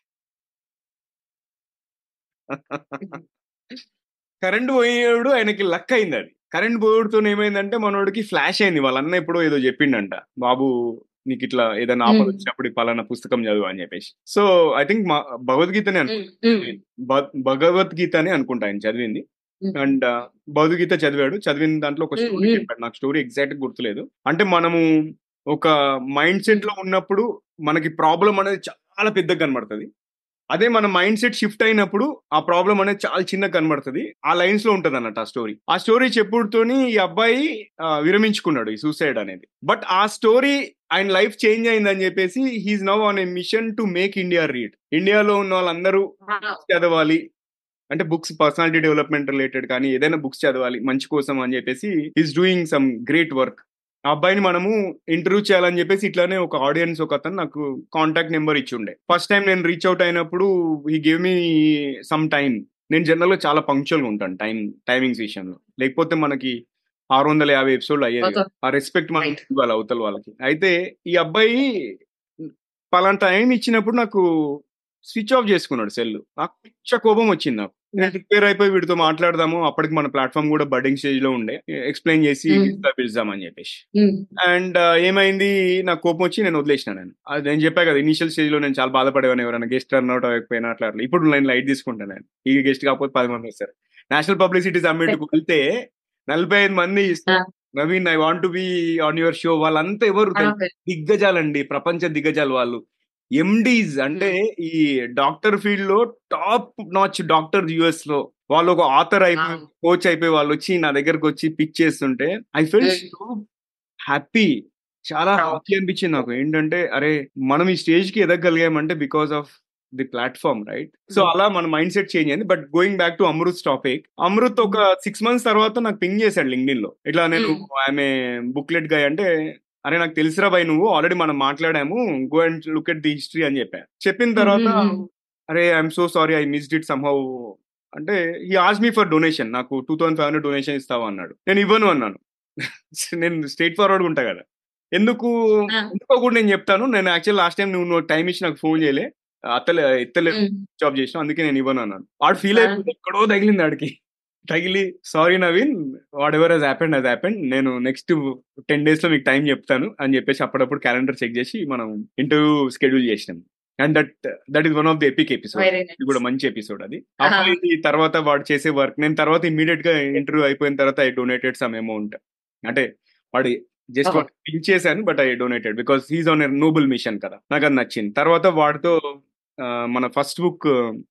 Speaker 2: కరెంట్ పోయేడు ఆయనకి లక్ అయింది అది కరెంట్ పోయేడుతో ఏమైందంటే మనోడికి ఫ్లాష్ అయింది వాళ్ళ అన్న ఎప్పుడో ఏదో చెప్పిండంట బాబు నీకు ఇట్లా ఏదైనా ఆపద
Speaker 1: Hmm.
Speaker 2: వచ్చినప్పుడు ఈ పలానా పుస్తకం చదువు అని చెప్పేసి సో ఐ థింక్ భగవద్గీతనే అను భ- భగవద్గీత అని అనుకుంటా ఆయన చదివింది అండ్ భగవద్గీత చదివాడు చదివిన దాంట్లో ఒక
Speaker 1: Mm,
Speaker 2: స్టోరీ
Speaker 1: mm.
Speaker 2: చెప్పాడు నాకు స్టోరీ ఎగ్జాక్ట్ గుర్తులేదు అంటే మనము ఒక మైండ్ సెట్ లో ఉన్నప్పుడు మనకి ప్రాబ్లం అనేది చాలా పెద్దగా కనబడుతుంది అదే మన మైండ్ సెట్ షిఫ్ట్ అయినప్పుడు ఆ ప్రాబ్లం అనేది చాలా చిన్నగా కనబడుతుంది ఆ లైన్స్ లో ఉంటది అన్నట్టు ఆ స్టోరీ ఆ స్టోరీ చెప్పుడుతోని ఈ అబ్బాయి ఆ, విరమించుకున్నాడు ఈ సూసైడ్ అనేది బట్ ఆ స్టోరీ ఆయన లైఫ్ చేంజ్ అయిందని చెప్పేసి he's now on a mission to make India read ఇండియాలో ఉన్న వాళ్ళందరూ చదవాలి అంటే బుక్స్ పర్సనాలిటీ డెవలప్మెంట్ రిలేటెడ్ కానీ ఏదైనా బుక్స్ చదవాలి మంచి కోసం అని చెప్పేసి is doing some great work ఆ అబ్బాయిని మనము ఇంటర్వ్యూ చేయాలని చెప్పేసి ఇట్లానే ఒక ఆడియన్స్ ఒక అతను నాకు కాంటాక్ట్ నెంబర్ ఇచ్చి ఉండే ఫస్ట్ టైం నేను రీచ్ అవుట్ అయినప్పుడు ఈ గేవ్ మీ సమ్ టైం నేను జనరల్ గా చాలా పంక్చువల్ గా ఉంటాను టైం టైమింగ్స్ విషయంలో లేకపోతే మనకి ఆరు వందల యాభై ఎపిసోడ్లు అయ్యేది కాదు. ఆ రెస్పెక్ట్ మనం
Speaker 1: Right.
Speaker 2: ఇవ్వాలి అవతల వాళ్ళకి అయితే ఈ అబ్బాయి పలానా టైం ఇచ్చినప్పుడు నాకు స్విచ్ ఆఫ్ చేసుకున్నాడు సెల్ నాకు పిచ్చ కోపం వచ్చింది నాకు నేను ప్రిపేర్ అయిపోయి వీడితో మాట్లాడదాము అప్పటికి మన ప్లాట్ఫామ్ కూడా బడ్డింగ్ స్టేజ్ లో ఉండే ఎక్స్ప్లెయిన్ చేసి
Speaker 1: Hmm.
Speaker 2: ఇట్లా పిలుద్దామని చెప్పేసి అండ్ ఏమైంది నాకు కోపం వచ్చి నేను వదిలేసిన నేను అది నేను చెప్పా కదా ఇనిషియల్ స్టేజ్ లో నేను చాలా బాధపడేవాను ఎవరైనా గెస్ట్ టర్న్ అవుట్ అవ్వకపోయినా అట్లా అట్లా ఇప్పుడు నేను లైట్ తీసుకుంటాను నేను ఈ గెస్ట్ కాకపోతే పది మంది వస్తారు నేషనల్ పబ్లిసిటీ సమ్మిట్ కు వెళ్తే నలభై ఐదు మంది
Speaker 1: Ah.
Speaker 2: Naveen I want be on your show వాళ్ళంతా ఎవరు తెలుసా? దిగ్గజాలండి ప్రపంచ దిగ్గజాలు వాళ్ళు ఎండీస్ అంటే ఈ డాక్టర్ ఫీల్డ్ లో టాప్ నాచ్ డాక్టర్ యుఎస్ లో వాళ్ళు ఒక ఆథర్ అయిపోయి
Speaker 1: Wow.
Speaker 2: కోచ్ అయిపోయి వాళ్ళు వచ్చి నా దగ్గరకు వచ్చి పిక్ చేస్తుంటే I fell
Speaker 1: Mm.
Speaker 2: So happy చాలా
Speaker 1: Proud.
Speaker 2: హ్యాపీ అనిపించింది నాకు ఏంటంటే అరే మనం ఈ స్టేజ్ కి ఎదగలిగామంటే because of the platform right so
Speaker 1: Mm.
Speaker 2: అలా మన మైండ్ సెట్ చేంజ్ అయింది but going back to Amrit topic Amrit ఒక సిక్స్ మంత్స్ తర్వాత నాకు పింగ్ చేశాడు లింక్డిన్ లో ఇట్లా నేను
Speaker 1: Mm.
Speaker 2: ఆమె బుక్లెట్ గా అంటే అరే నాకు తెలుసురా బాయ్ నువ్వు ఆల్రెడీ మనం మాట్లాడాము go and look at the history అని చెప్పా చెప్పిన తర్వాత
Speaker 1: Mm, mm, mm.
Speaker 2: అరే I'm so sorry I missed it somehow అంటే ఈ ఆజ్ మీ ఫర్ డొనేషన్ నాకు two thousand five hundred donation ఇస్తావా అన్నాడు నేను ఇవ్వను అన్నాను నేను స్ట్రైట్ ఫార్వర్డ్ ఉంటా కదా ఎందుకు
Speaker 1: Ah.
Speaker 2: ఎందుకో కూడా నేను చెప్తాను నేను యాక్చువల్ లాస్ట్ టైం నువ్వు నువ్వు టైం ఇచ్చి నాకు ఫోన్ చేయలే అత్తలే ఎత్తలే
Speaker 1: Mm.
Speaker 2: జాబ్ చేసిన అందుకే నేను ఇవ్వను అన్నాను వాడు ఫీల్
Speaker 1: Ah.
Speaker 2: అయిపోయింది ఎక్కడో తగిలింది ఆడికి తగిలి sorry Naveen whatever he's happened he's happened నేను నెక్స్ట్ టెన్ డేస్ లో మీకు టైం చెప్తాను అని చెప్పేసి అప్పుడప్పుడు క్యాలెండర్ చెక్ చేసి మనం ఇంటర్వ్యూ స్కెడ్యూల్ చేసినాం and that that is one of the epic episode
Speaker 1: Very nice.
Speaker 2: ఇది కూడా మంచి ఎపిసోడ్ అది
Speaker 1: Ah.
Speaker 2: అబ్బాయి తర్వాత వాడు చేసే వర్క్ నేను తర్వాత ఇమీడియట్ గా ఇంటర్వ్యూ అయిపోయిన తర్వాత ఐ డొనేటెడ్ సమ్ అమౌంట్ అంటే వాడు జస్ట్
Speaker 1: Oh.
Speaker 2: పింక్ చేశాను but I donated because he's on a noble mission కదా నాకు అది నచ్చింది తర్వాత వాడితో ఆ, మన ఫస్ట్ బుక్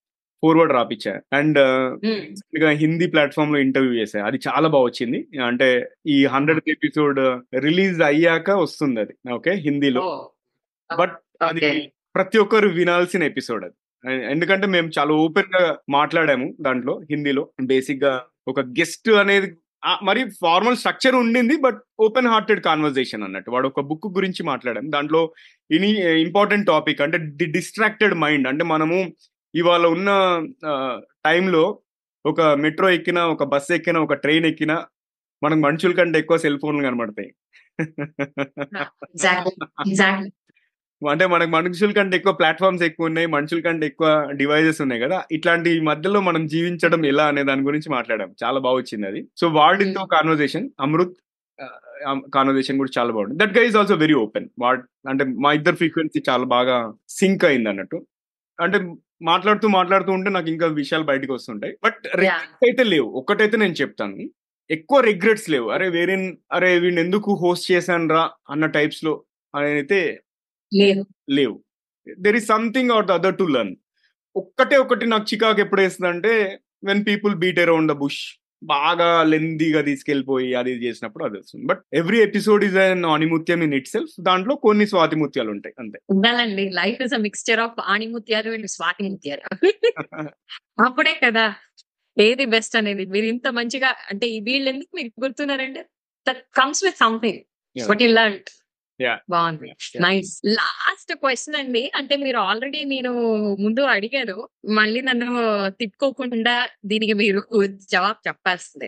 Speaker 2: ఫోర్వర్డ్ రాపిచ్చా అండ్
Speaker 1: ఉమ్,
Speaker 2: ఇక హిందీ ప్లాట్ఫామ్ లో ఇంటర్వ్యూ చేశా అది చాలా బాగా వచ్చింది అంటే ఈ హండ్రెడ్ ఎపిసోడ్ రిలీజ్ అయ్యాక వస్తుంది అది ఓకే హిందీలో
Speaker 1: ఓ,
Speaker 2: బట్ అది
Speaker 1: ఓకే
Speaker 2: ప్రతి ఒక్కరు వినాల్సిన ఎపిసోడ్ అది ఎందుకంటే మేము చాలా ఓపెన్ గా మాట్లాడాము దాంట్లో హిందీలో బేసిక్ గా ఒక గెస్ట్ అనేది ఆ, మరి ఫార్మల్ స్ట్రక్చర్ ఉండింది బట్ ఓపెన్ హార్టెడ్ కాన్వర్జేషన్ అన్నట్టు వాడు ఒక బుక్ గురించి మాట్లాడాం దాంట్లో ఇని ఇంపార్టెంట్ టాపిక్ అంటే ది డిస్ట్రాక్టెడ్ మైండ్ అంటే మనము ఇవాళ ఉన్న టైంలో ఒక మెట్రో ఎక్కినా ఒక బస్ ఎక్కినా ఒక ట్రైన్ ఎక్కినా మనకు మనుషుల కంటే ఎక్కువ సెల్ ఫోన్లు కనబడతాయి
Speaker 1: ఎగ్జాక్ట్లీ ఎగ్జాక్ట్లీ
Speaker 2: అంటే మనకు మనుషుల కంటే ఎక్కువ ప్లాట్ఫామ్స్ ఎక్కువ ఉన్నాయి మనుషుల కంటే ఎక్కువ డివైజెస్ ఉన్నాయి కదా ఇట్లాంటి మధ్యలో మనం జీవించడం ఎలా అనే దాని గురించి మాట్లాడాం చాలా బాగా వచ్చింది అది సో వాడితో కాన్వర్జేషన్ అమృత్ కాన్వర్జేషన్ కూడా చాలా బాగుంది that guy is also very open వాడ్ అంటే మా ఇద్దరు ఫ్రీక్వెన్సీ చాలా బాగా సింక్ అయింది అన్నట్టు అంటే మాట్లాడుతూ మాట్లాడుతూ ఉంటే నాకు ఇంకా విషయాలు బయటకు వస్తుంటాయి బట్ రిగ్రెట్స్ అయితే లేవు ఒక్కటైతే నేను చెప్తాను ఎక్కువ రిగ్రెట్స్ లేవు అరే వేరే అరే వీడిని ఎందుకు హోస్ట్ చేశాను రా అన్న టైప్స్ లో అయితే
Speaker 1: లేదు
Speaker 2: లేవు there is something out the other to learn ఒక్కటే ఒకటి నాకు చికాకు ఎప్పుడు వేస్తుంది అంటే when people beat around the bush బాగా లెందీగా తీసుకెళ్లిపోయి అది ఇది చేసినప్పుడు అది వస్తుంది but every episode is an ఆనిముత్యం ఇన్ ఇట్ సెల్ఫ్ దాంట్లో కొన్ని స్వాతి ముత్యాలు ఉంటాయి అంతే
Speaker 1: ఉండాలండి life is a mixture of ఆణిముత్యాలు అండ్ స్వాతి ముత్యాలు అప్పుడే కదా ఏది బెస్ట్ అనేది మీరు ఇంత మంచిగా అంటే ఈ వీళ్ళు ఎందుకు మీకు గుర్తున్నారంటే that comes with something
Speaker 2: Yeah.
Speaker 1: What you learn
Speaker 2: Yeah.
Speaker 1: బాగుంది
Speaker 2: Yeah.
Speaker 1: నైస్ లాస్ట్ క్వశ్చన్ అండి అంటే మీరు ఆల్రెడీ నేను ముందు అడిగారు మళ్ళీ నన్ను తిప్పుకోకుండా దీనికి మీరు జవాబు చెప్పాల్సిందే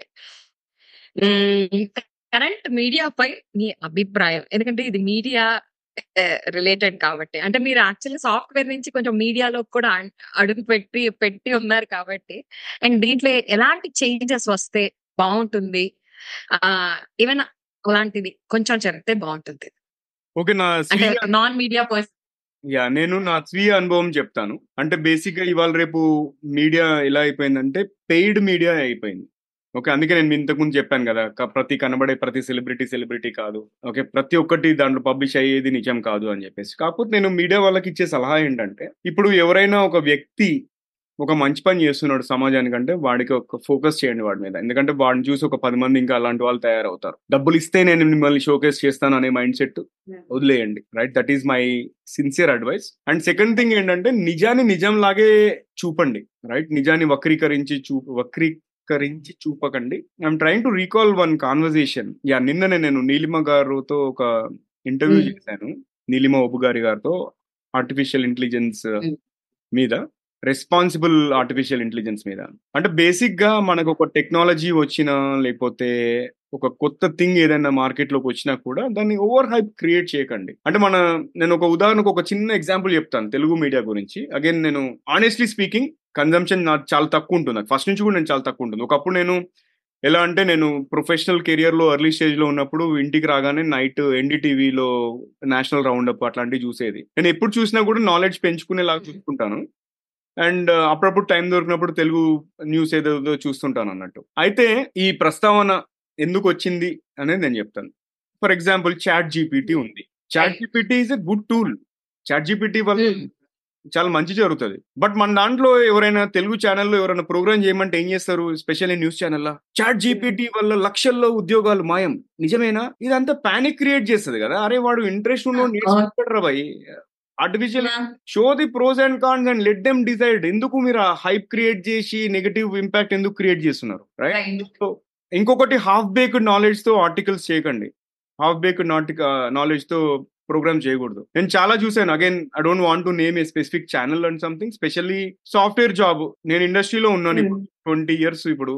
Speaker 1: కరెంట్ మీడియా పై మీ అభిప్రాయం ఎందుకంటే ఇది మీడియా రిలేటెడ్ కాబట్టి అంటే మీరు యాక్చువల్లీ సాఫ్ట్వేర్ నుంచి కొంచెం మీడియాలో కూడా అం- అడుగు పెట్టి పెట్టి ఉన్నారు కాబట్టి అండ్ దీంట్లో ఎలాంటి చేంజెస్ వస్తే బాగుంటుంది ఆ ఏమైనా అలాంటిది కొంచెం చెప్తే బాగుంటుంది
Speaker 2: ఓకే నా
Speaker 1: అంటే
Speaker 2: స్వీయ
Speaker 1: నాన్ మీడియా పర్సన్
Speaker 2: యా నేను నా స్వీయ అనుభవం చెప్తాను అంటే బేసిక్ గా ఇవాళ రేపు మీడియా ఎలా అయిపోయిందంటే పెయిడ్ మీడియా అయిపోయింది ఓకే అందుకే నేను ఇంతకు ముందు చెప్పాను కదా క- ప్రతి కనబడే ప్రతి సెలబ్రిటీ సెలబ్రిటీ కాదు ఓకే ప్రతి ఒక్కటి దాంట్లో పబ్లిష్ అయ్యేది నిజం కాదు అని చెప్పేసి కాకపోతే నేను మీడియా వాళ్ళకి ఇచ్చే సలహా ఏంటంటే ఇప్పుడు ఎవరైనా ఒక వ్యక్తి ఒక మంచి పని చేస్తున్నాడు సమాజానికంటే వాడికి ఒక ఫోకస్ చేయండి వాడి మీద ఎందుకంటే వాడిని చూసి ఒక పది మంది ఇంకా అలాంటి వాళ్ళు తయారవుతారు డబ్బులు ఇస్తే నేను మిమ్మల్ని షోకేస్ చేస్తాను అనే మైండ్ సెట్ వదిలేయండి right that is my sincere advice and second thing ఏంటంటే నిజాన్ని నిజం లాగే చూపండి రైట్ నిజాన్ని వక్రీకరించి చూ వక్రీకరించి చూపకండి I'm trying to recall one conversation yeah నిన్ననే నేను నీలిమ గారితో ఒక ఇంటర్వ్యూ
Speaker 1: Hmm.
Speaker 2: చేశాను నీలిమ ఒబు గారి గారితో ఆర్టిఫిషియల్ ఇంటెలిజెన్స్
Speaker 1: Hmm.
Speaker 2: మీద రెస్పాన్సిబుల్ ఆర్టిఫిషియల్ ఇంటెలిజెన్స్ మీద అంటే బేసిక్ గా మనకు ఒక టెక్నాలజీ వచ్చినా లేకపోతే ఒక కొత్త థింగ్ ఏదైనా మార్కెట్ లోకి వచ్చినా కూడా దాన్ని ఓవర్ హైప్ క్రియేట్ చేయకండి అంటే మన నేను ఒక ఉదాహరణకు ఒక చిన్న ఎగ్జాంపుల్ చెప్తాను తెలుగు మీడియా గురించి అగైన్ నేను ఆనెస్ట్లీ స్పీకింగ్ కన్జంప్షన్ నాకు చాలా తక్కువ ఉంటుంది నాకు ఫస్ట్ నుంచి కూడా నేను చాలా తక్కువ ఉంటుంది ఒకప్పుడు నేను ఎలా అంటే నేను ప్రొఫెషనల్ కెరియర్ లో ఎర్లీ స్టేజ్ లో ఉన్నప్పుడు ఇంటికి రాగానే నైట్ ఎన్డీటీవీలో నేషనల్ రౌండ్ అప్ అట్లాంటివి చూసేది నేను ఎప్పుడు చూసినా కూడా నాలెడ్జ్ పెంచుకునేలాగా చూసుకుంటాను అండ్ అప్పుడప్పుడు టైం దొరికినప్పుడు తెలుగు న్యూస్ ఏదో చూస్తుంటాను అన్నట్టు అయితే ఈ ప్రస్తావన ఎందుకు వచ్చింది అనేది నేను చెప్తాను ఫర్ ఎగ్జాంపుల్ చాట్ జీపీటీ ఉంది chat GPT is a good tool chat GPT వల్ల చాలా మంచి జరుగుతుంది బట్ మన దాంట్లో ఎవరైనా తెలుగు ఛానల్లో ఎవరైనా ప్రోగ్రామ్ చేయమంటే ఏం చేస్తారు స్పెషల్లీ న్యూస్ ఛానల్లో చాట్ జీపీటీ వల్ల లక్షల్లో ఉద్యోగాలు మాయం నిజమేనా ఇదంతా పానిక్ క్రియేట్ చేస్తుంది కదా అరే వాడు ఇంట్రెస్ట్ ఉన్న నేర్చుకుంటారా భయ్ artificial show the pros and cons and let them decide ఎందుకు మీరు హైప్ క్రియేట్ చేసి నెగటివ్ ఇంపాక్ట్ ఎందుకు క్రియేట్ చేస్తున్నారు రైట్ సో ఇంకొకటి హాఫ్ బేక్డ్ నాలెడ్జ్ తో ఆర్టికల్స్ చేయకండి హాఫ్ బేక్డ్ నాలెడ్జ్ తో ప్రోగ్రామ్ చేయకూడదు నేను చాలా చూసాను again I don't want to name a specific channel and something specially software job నేను ఇండస్ట్రీలో ఉన్నాను ఇప్పుడు ట్వంటీ ఇయర్స్ ఇప్పుడు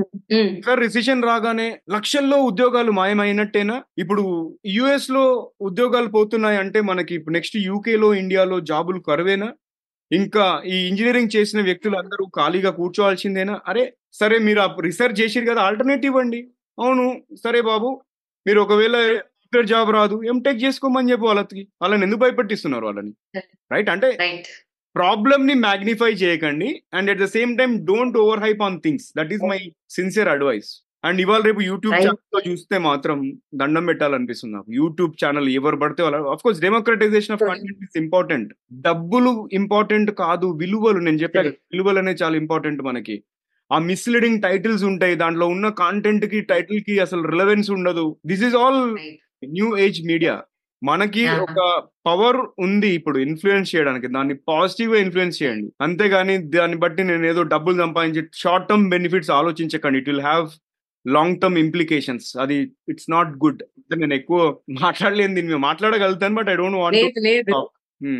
Speaker 2: సార్ రిసిషన్ రాగానే లక్షల్లో ఉద్యోగాలు మాయమైనట్టేనా ఇప్పుడు యుఎస్ లో ఉద్యోగాలు పోతున్నాయి అంటే మనకి నెక్స్ట్ యూకేలో ఇండియాలో జాబులు కరువేనా ఇంకా ఈ ఇంజనీరింగ్ చేసిన వ్యక్తులు అందరూ ఖాళీగా కూర్చోవాల్సిందేనా అరే సరే మీరు రీసెర్చ్ చేసిరు కదా ఆల్టర్నేటివ్ అండి అవును సరే బాబు మీరు ఒకవేళ సాఫ్ట్వేర్ జాబ్ రాదు ఎంటెక్ చేసుకోమని చెప్పి వాళ్ళకి వాళ్ళని ఎందుకు భయపెట్టిస్తున్నారు వాళ్ళని రైట్ అంటే ప్రాబ్లమ్ ని మ్యాగ్నిఫై చేయకండి and at the same time don't over hype on things that is my sincere advice and ఇవాళ రేపు యూట్యూబ్
Speaker 1: Right.
Speaker 2: ఛానల్ లో చూస్తే మాత్రం దండం పెట్టాలనిపిస్తుంది నాకు యూట్యూబ్ ఛానల్ ఎవరు పడితే వాళ్ళ of course democratization of
Speaker 1: Right.
Speaker 2: Content is important డబ్బులు ఇంపార్టెంట్ కాదు విలువలు నేను చెప్పాను
Speaker 1: Right.
Speaker 2: విలువలు అనేది చాలా ఇంపార్టెంట్ మనకి ఆ మిస్లీడింగ్ టైటిల్స్ ఉంటాయి దాంట్లో ఉన్న కాంటెంట్ కి టైటిల్ కి అసలు రిలవెన్స్ ఉండదు this is all new age media మనకి
Speaker 1: Yeah.
Speaker 2: ఒక పవర్ ఉంది ఇప్పుడు ఇన్ఫ్లుయెన్స్ చేయడానికి దాన్ని పాజిటివ్ గా ఇన్ఫ్లుయెన్స్ చేయండి అంతేగాని దాన్ని బట్టి నేను ఏదో డబ్బులు సంపాదించి షార్ట్ టర్మ్ బెనిఫిట్స్ ఆలోచించకండి it will have long term implications అది ఇట్స్ నాట్ గుడ్ నేను ఎక్కువ మాట్లాడలేను దీని మీద మాట్లాడగలుగుతాను బట్ ఐ డోంట్ వాంట్
Speaker 1: లేదు లేదు
Speaker 2: Oh.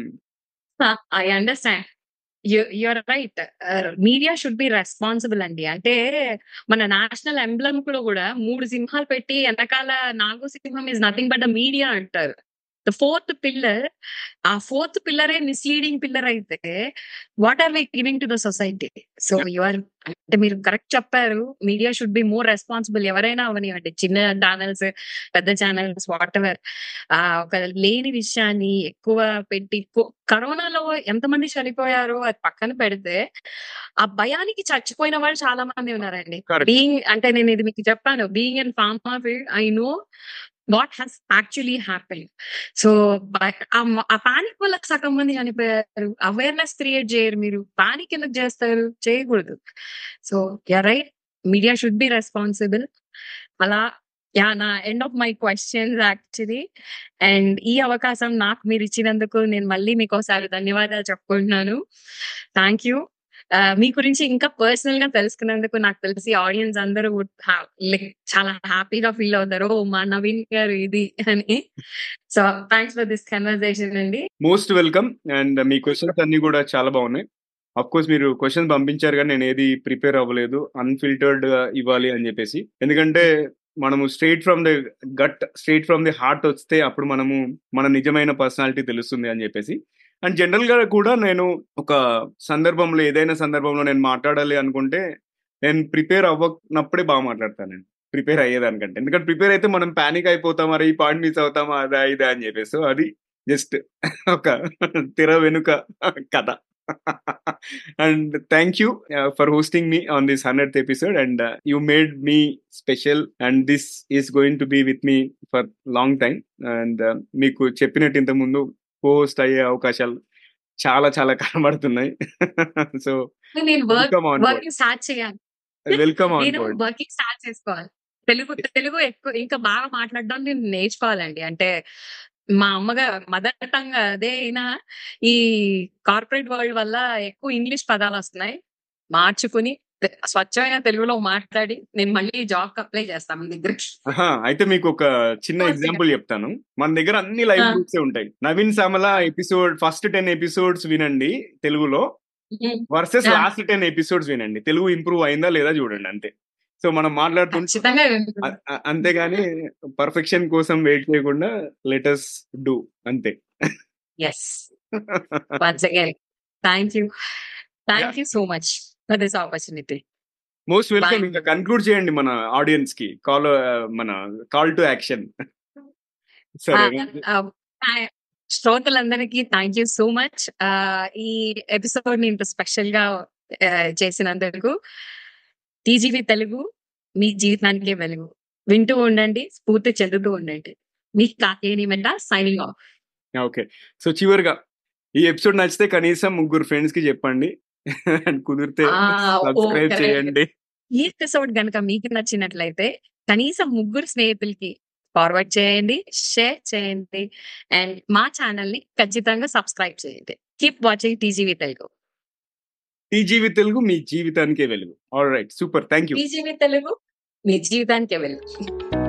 Speaker 1: I understand you're right media should be responsible అండి అంటే మన నేషనల్ ఎంబ్లమ్ లో కూడా మూడు సింహాలు పెట్టి వెనకాల నాలుగో సింహం is nothing but the media అంటారు ద ఫోర్త్ పిల్లర్ ఆ ఫోర్త్ పిల్లరే మిస్లీడింగ్ పిల్లర్ అయితే what are we giving to the society so your అంటే మీరు కరెక్ట్ చెప్పారు media should be more responsible ఎవరైనా అవనివ్వండి చిన్న ఛానల్స్ పెద్ద ఛానల్స్ వాట్ ఎవర్ ఆ ఒక లేని విషయాన్ని ఎక్కువ పెట్టి కో- కరోనాలో ఎంతమంది చనిపోయారో అది పక్కన పెడితే ఆ భయానికి చచ్చిపోయిన వాళ్ళు చాలా మంది ఉన్నారండి
Speaker 2: Correct.
Speaker 1: బీయింగ్ అంటే నేను ఇది మీకు చెప్పాను being in pharma field I know what has actually happen so ఆ పానిక్ వల్ల సగం మంది చనిపోయారు అవేర్నెస్ క్రియేట్ చేయరు మీరు పానిక్ ఎందుకు చేస్తారు చేయకూడదు so yeah right media should be responsible అలా యా నా end of my questions actually and ఈ అవకాశం నాకు మీరు ఇచ్చినందుకు నేను మళ్ళీ మీకు ఒకసారి ధన్యవాదాలు చెప్పుకుంటున్నాను థ్యాంక్ యూ మీ గురించి ఇంకా పర్సనల్ గా తెలుసుకున్నందుకు నాకు తెలిసి ఆడియన్స్ అందరూ would have, like, చాలా హ్యాపీగా ఫీల్ అవుతారు "ఓ, మా నవీన్ గారు ఇది అని so thanks for this conversation అండి
Speaker 2: మోస్ట్ వెల్కమ్ అండ్ మీ క్వశ్చన్స్ అన్ని కూడా చాలా బాగున్నాయి అఫ్ కోర్స్ మీరు క్వశ్చన్స్ పంపించారు కానీ నేను ఏది ప్రిపేర్ అవ్వలేదు అన్ఫిల్టర్డ్ గా ఇవ్వాలి అని చెప్పేసి ఎందుకంటే మనము straight from the gut straight from the heart వస్తే అప్పుడు మనము మన నిజమైన పర్సనాలిటీ తెలుస్తుంది అని చెప్పేసి అండ్ జనరల్ గా కూడా నేను ఒక సందర్భంలో ఏదైనా సందర్భంలో నేను మాట్లాడాలి అనుకుంటే నేను ప్రిపేర్ అవ్వనప్పుడే బాగా మాట్లాడతాను నేను ప్రిపేర్ అయ్యేదానికంటే ఎందుకంటే ప్రిపేర్ అయితే మనం పానిక్ అయిపోతాం అరే ఈ పాయింట్ మిస్ అవుతామా అదా ఇదా అని చెప్పేసి సో అది జస్ట్ ఒక తెర వెనుక కథ and thank you for hosting me on this hundred episode and you made me special and this is going to be with me for long time and మీకు చెప్పినట్టు ఇంత ముందు హోస్ట్ అయ్యే అవకాశాలు చాలా చాలా కనబడుతున్నాయి సో
Speaker 1: నేను work
Speaker 2: welcome on
Speaker 1: working start చేయాలి
Speaker 2: వెల్కమ్ ఆన్
Speaker 1: నేను
Speaker 2: బోర్డ్
Speaker 1: వర్కింగ్ స్టార్ట్ చేసుకోవాలి తెలుగు తెలుగు ఎక్కువ ఇంకా బాగా మాట్లాడడం నేను నేర్చుకోవాలండి అంటే మా అమ్మగా మదర్ టంగ్ అదే అయినా ఈ కార్పొరేట్ వరల్డ్ వల్ల ఎక్కువ ఇంగ్లీష్ పదాలు వస్తున్నాయి మార్చుకుని తె- స్వచ్ఛమైన తెలుగులో మాట్లాడి నేను మళ్ళీ జాబ్ అప్లై చేస్తాను మీ దగ్గరికి
Speaker 2: ఆహా, అయితే మీకు ఒక చిన్న
Speaker 1: Okay.
Speaker 2: ఎగ్జాంపుల్ చెప్తాను మన దగ్గర అన్ని లైవ్
Speaker 1: Ah.
Speaker 2: గ్రూప్స్ ఉంటాయి Naveen Samala episode first ten episodes వినండి తెలుగులో versus
Speaker 1: Ah.
Speaker 2: Last ten episodes వినండి తెలుగు ఇంప్రూవ్ అయిందా లేదా చూడండి అంతే సో మనం మాట్లాడుతుంటే
Speaker 1: ఖచ్చితంగా
Speaker 2: అ- అ- అంతేగాని పర్ఫెక్షన్ కోసం వెయిట్ చేయకుండా లెటస్ డూ అంతే
Speaker 1: yes once again thank you thank you so much for this opportunity
Speaker 2: most welcome
Speaker 1: Bye.
Speaker 2: ఇంకా కన్క్లూడ్ చేయండి మన ఆడియన్స్ కి కాల్ మన కాల్ టు యాక్షన్ సరే
Speaker 1: శ్రోతలందరికీ థ్యాంక్ యూ సో మచ్ ఈ ఎపిసోడ్ ని ఇంత స్పెషల్ గా uh, చేసినందుకు టీజీవీ తెలుగు మీ జీవితానికే వెలుగు వింటూ ఉండండి స్ఫూర్తి చెందుతూ ఉండండి మీ కాకేని వెంట సైనింగ్ ఆఫ్
Speaker 2: ఓకే సో చివరిగా ఈ ఎపిసోడ్ నచ్చితే కనీసం ముగ్గురు ఫ్రెండ్స్ కి చెప్పండి అండ్ కుదిరితే సబ్స్క్రైబ్ చేయండి
Speaker 1: ఈ ఎపిసోడ్ గనుక మీకు నచ్చినట్లయితే కనీసం ముగ్గురు స్నేహితులకి ఫార్వర్డ్ చేయండి షేర్ చేయండి అండ్ మా ఛానల్ ని ఖచ్చితంగా సబ్స్క్రైబ్ చేయండి keep watching TGV Telugu
Speaker 2: TGV Telugu మీ జీవితానికే వెలుగు all right super thank you
Speaker 1: TGV Telugu మీ జీవితానికే వెలుగు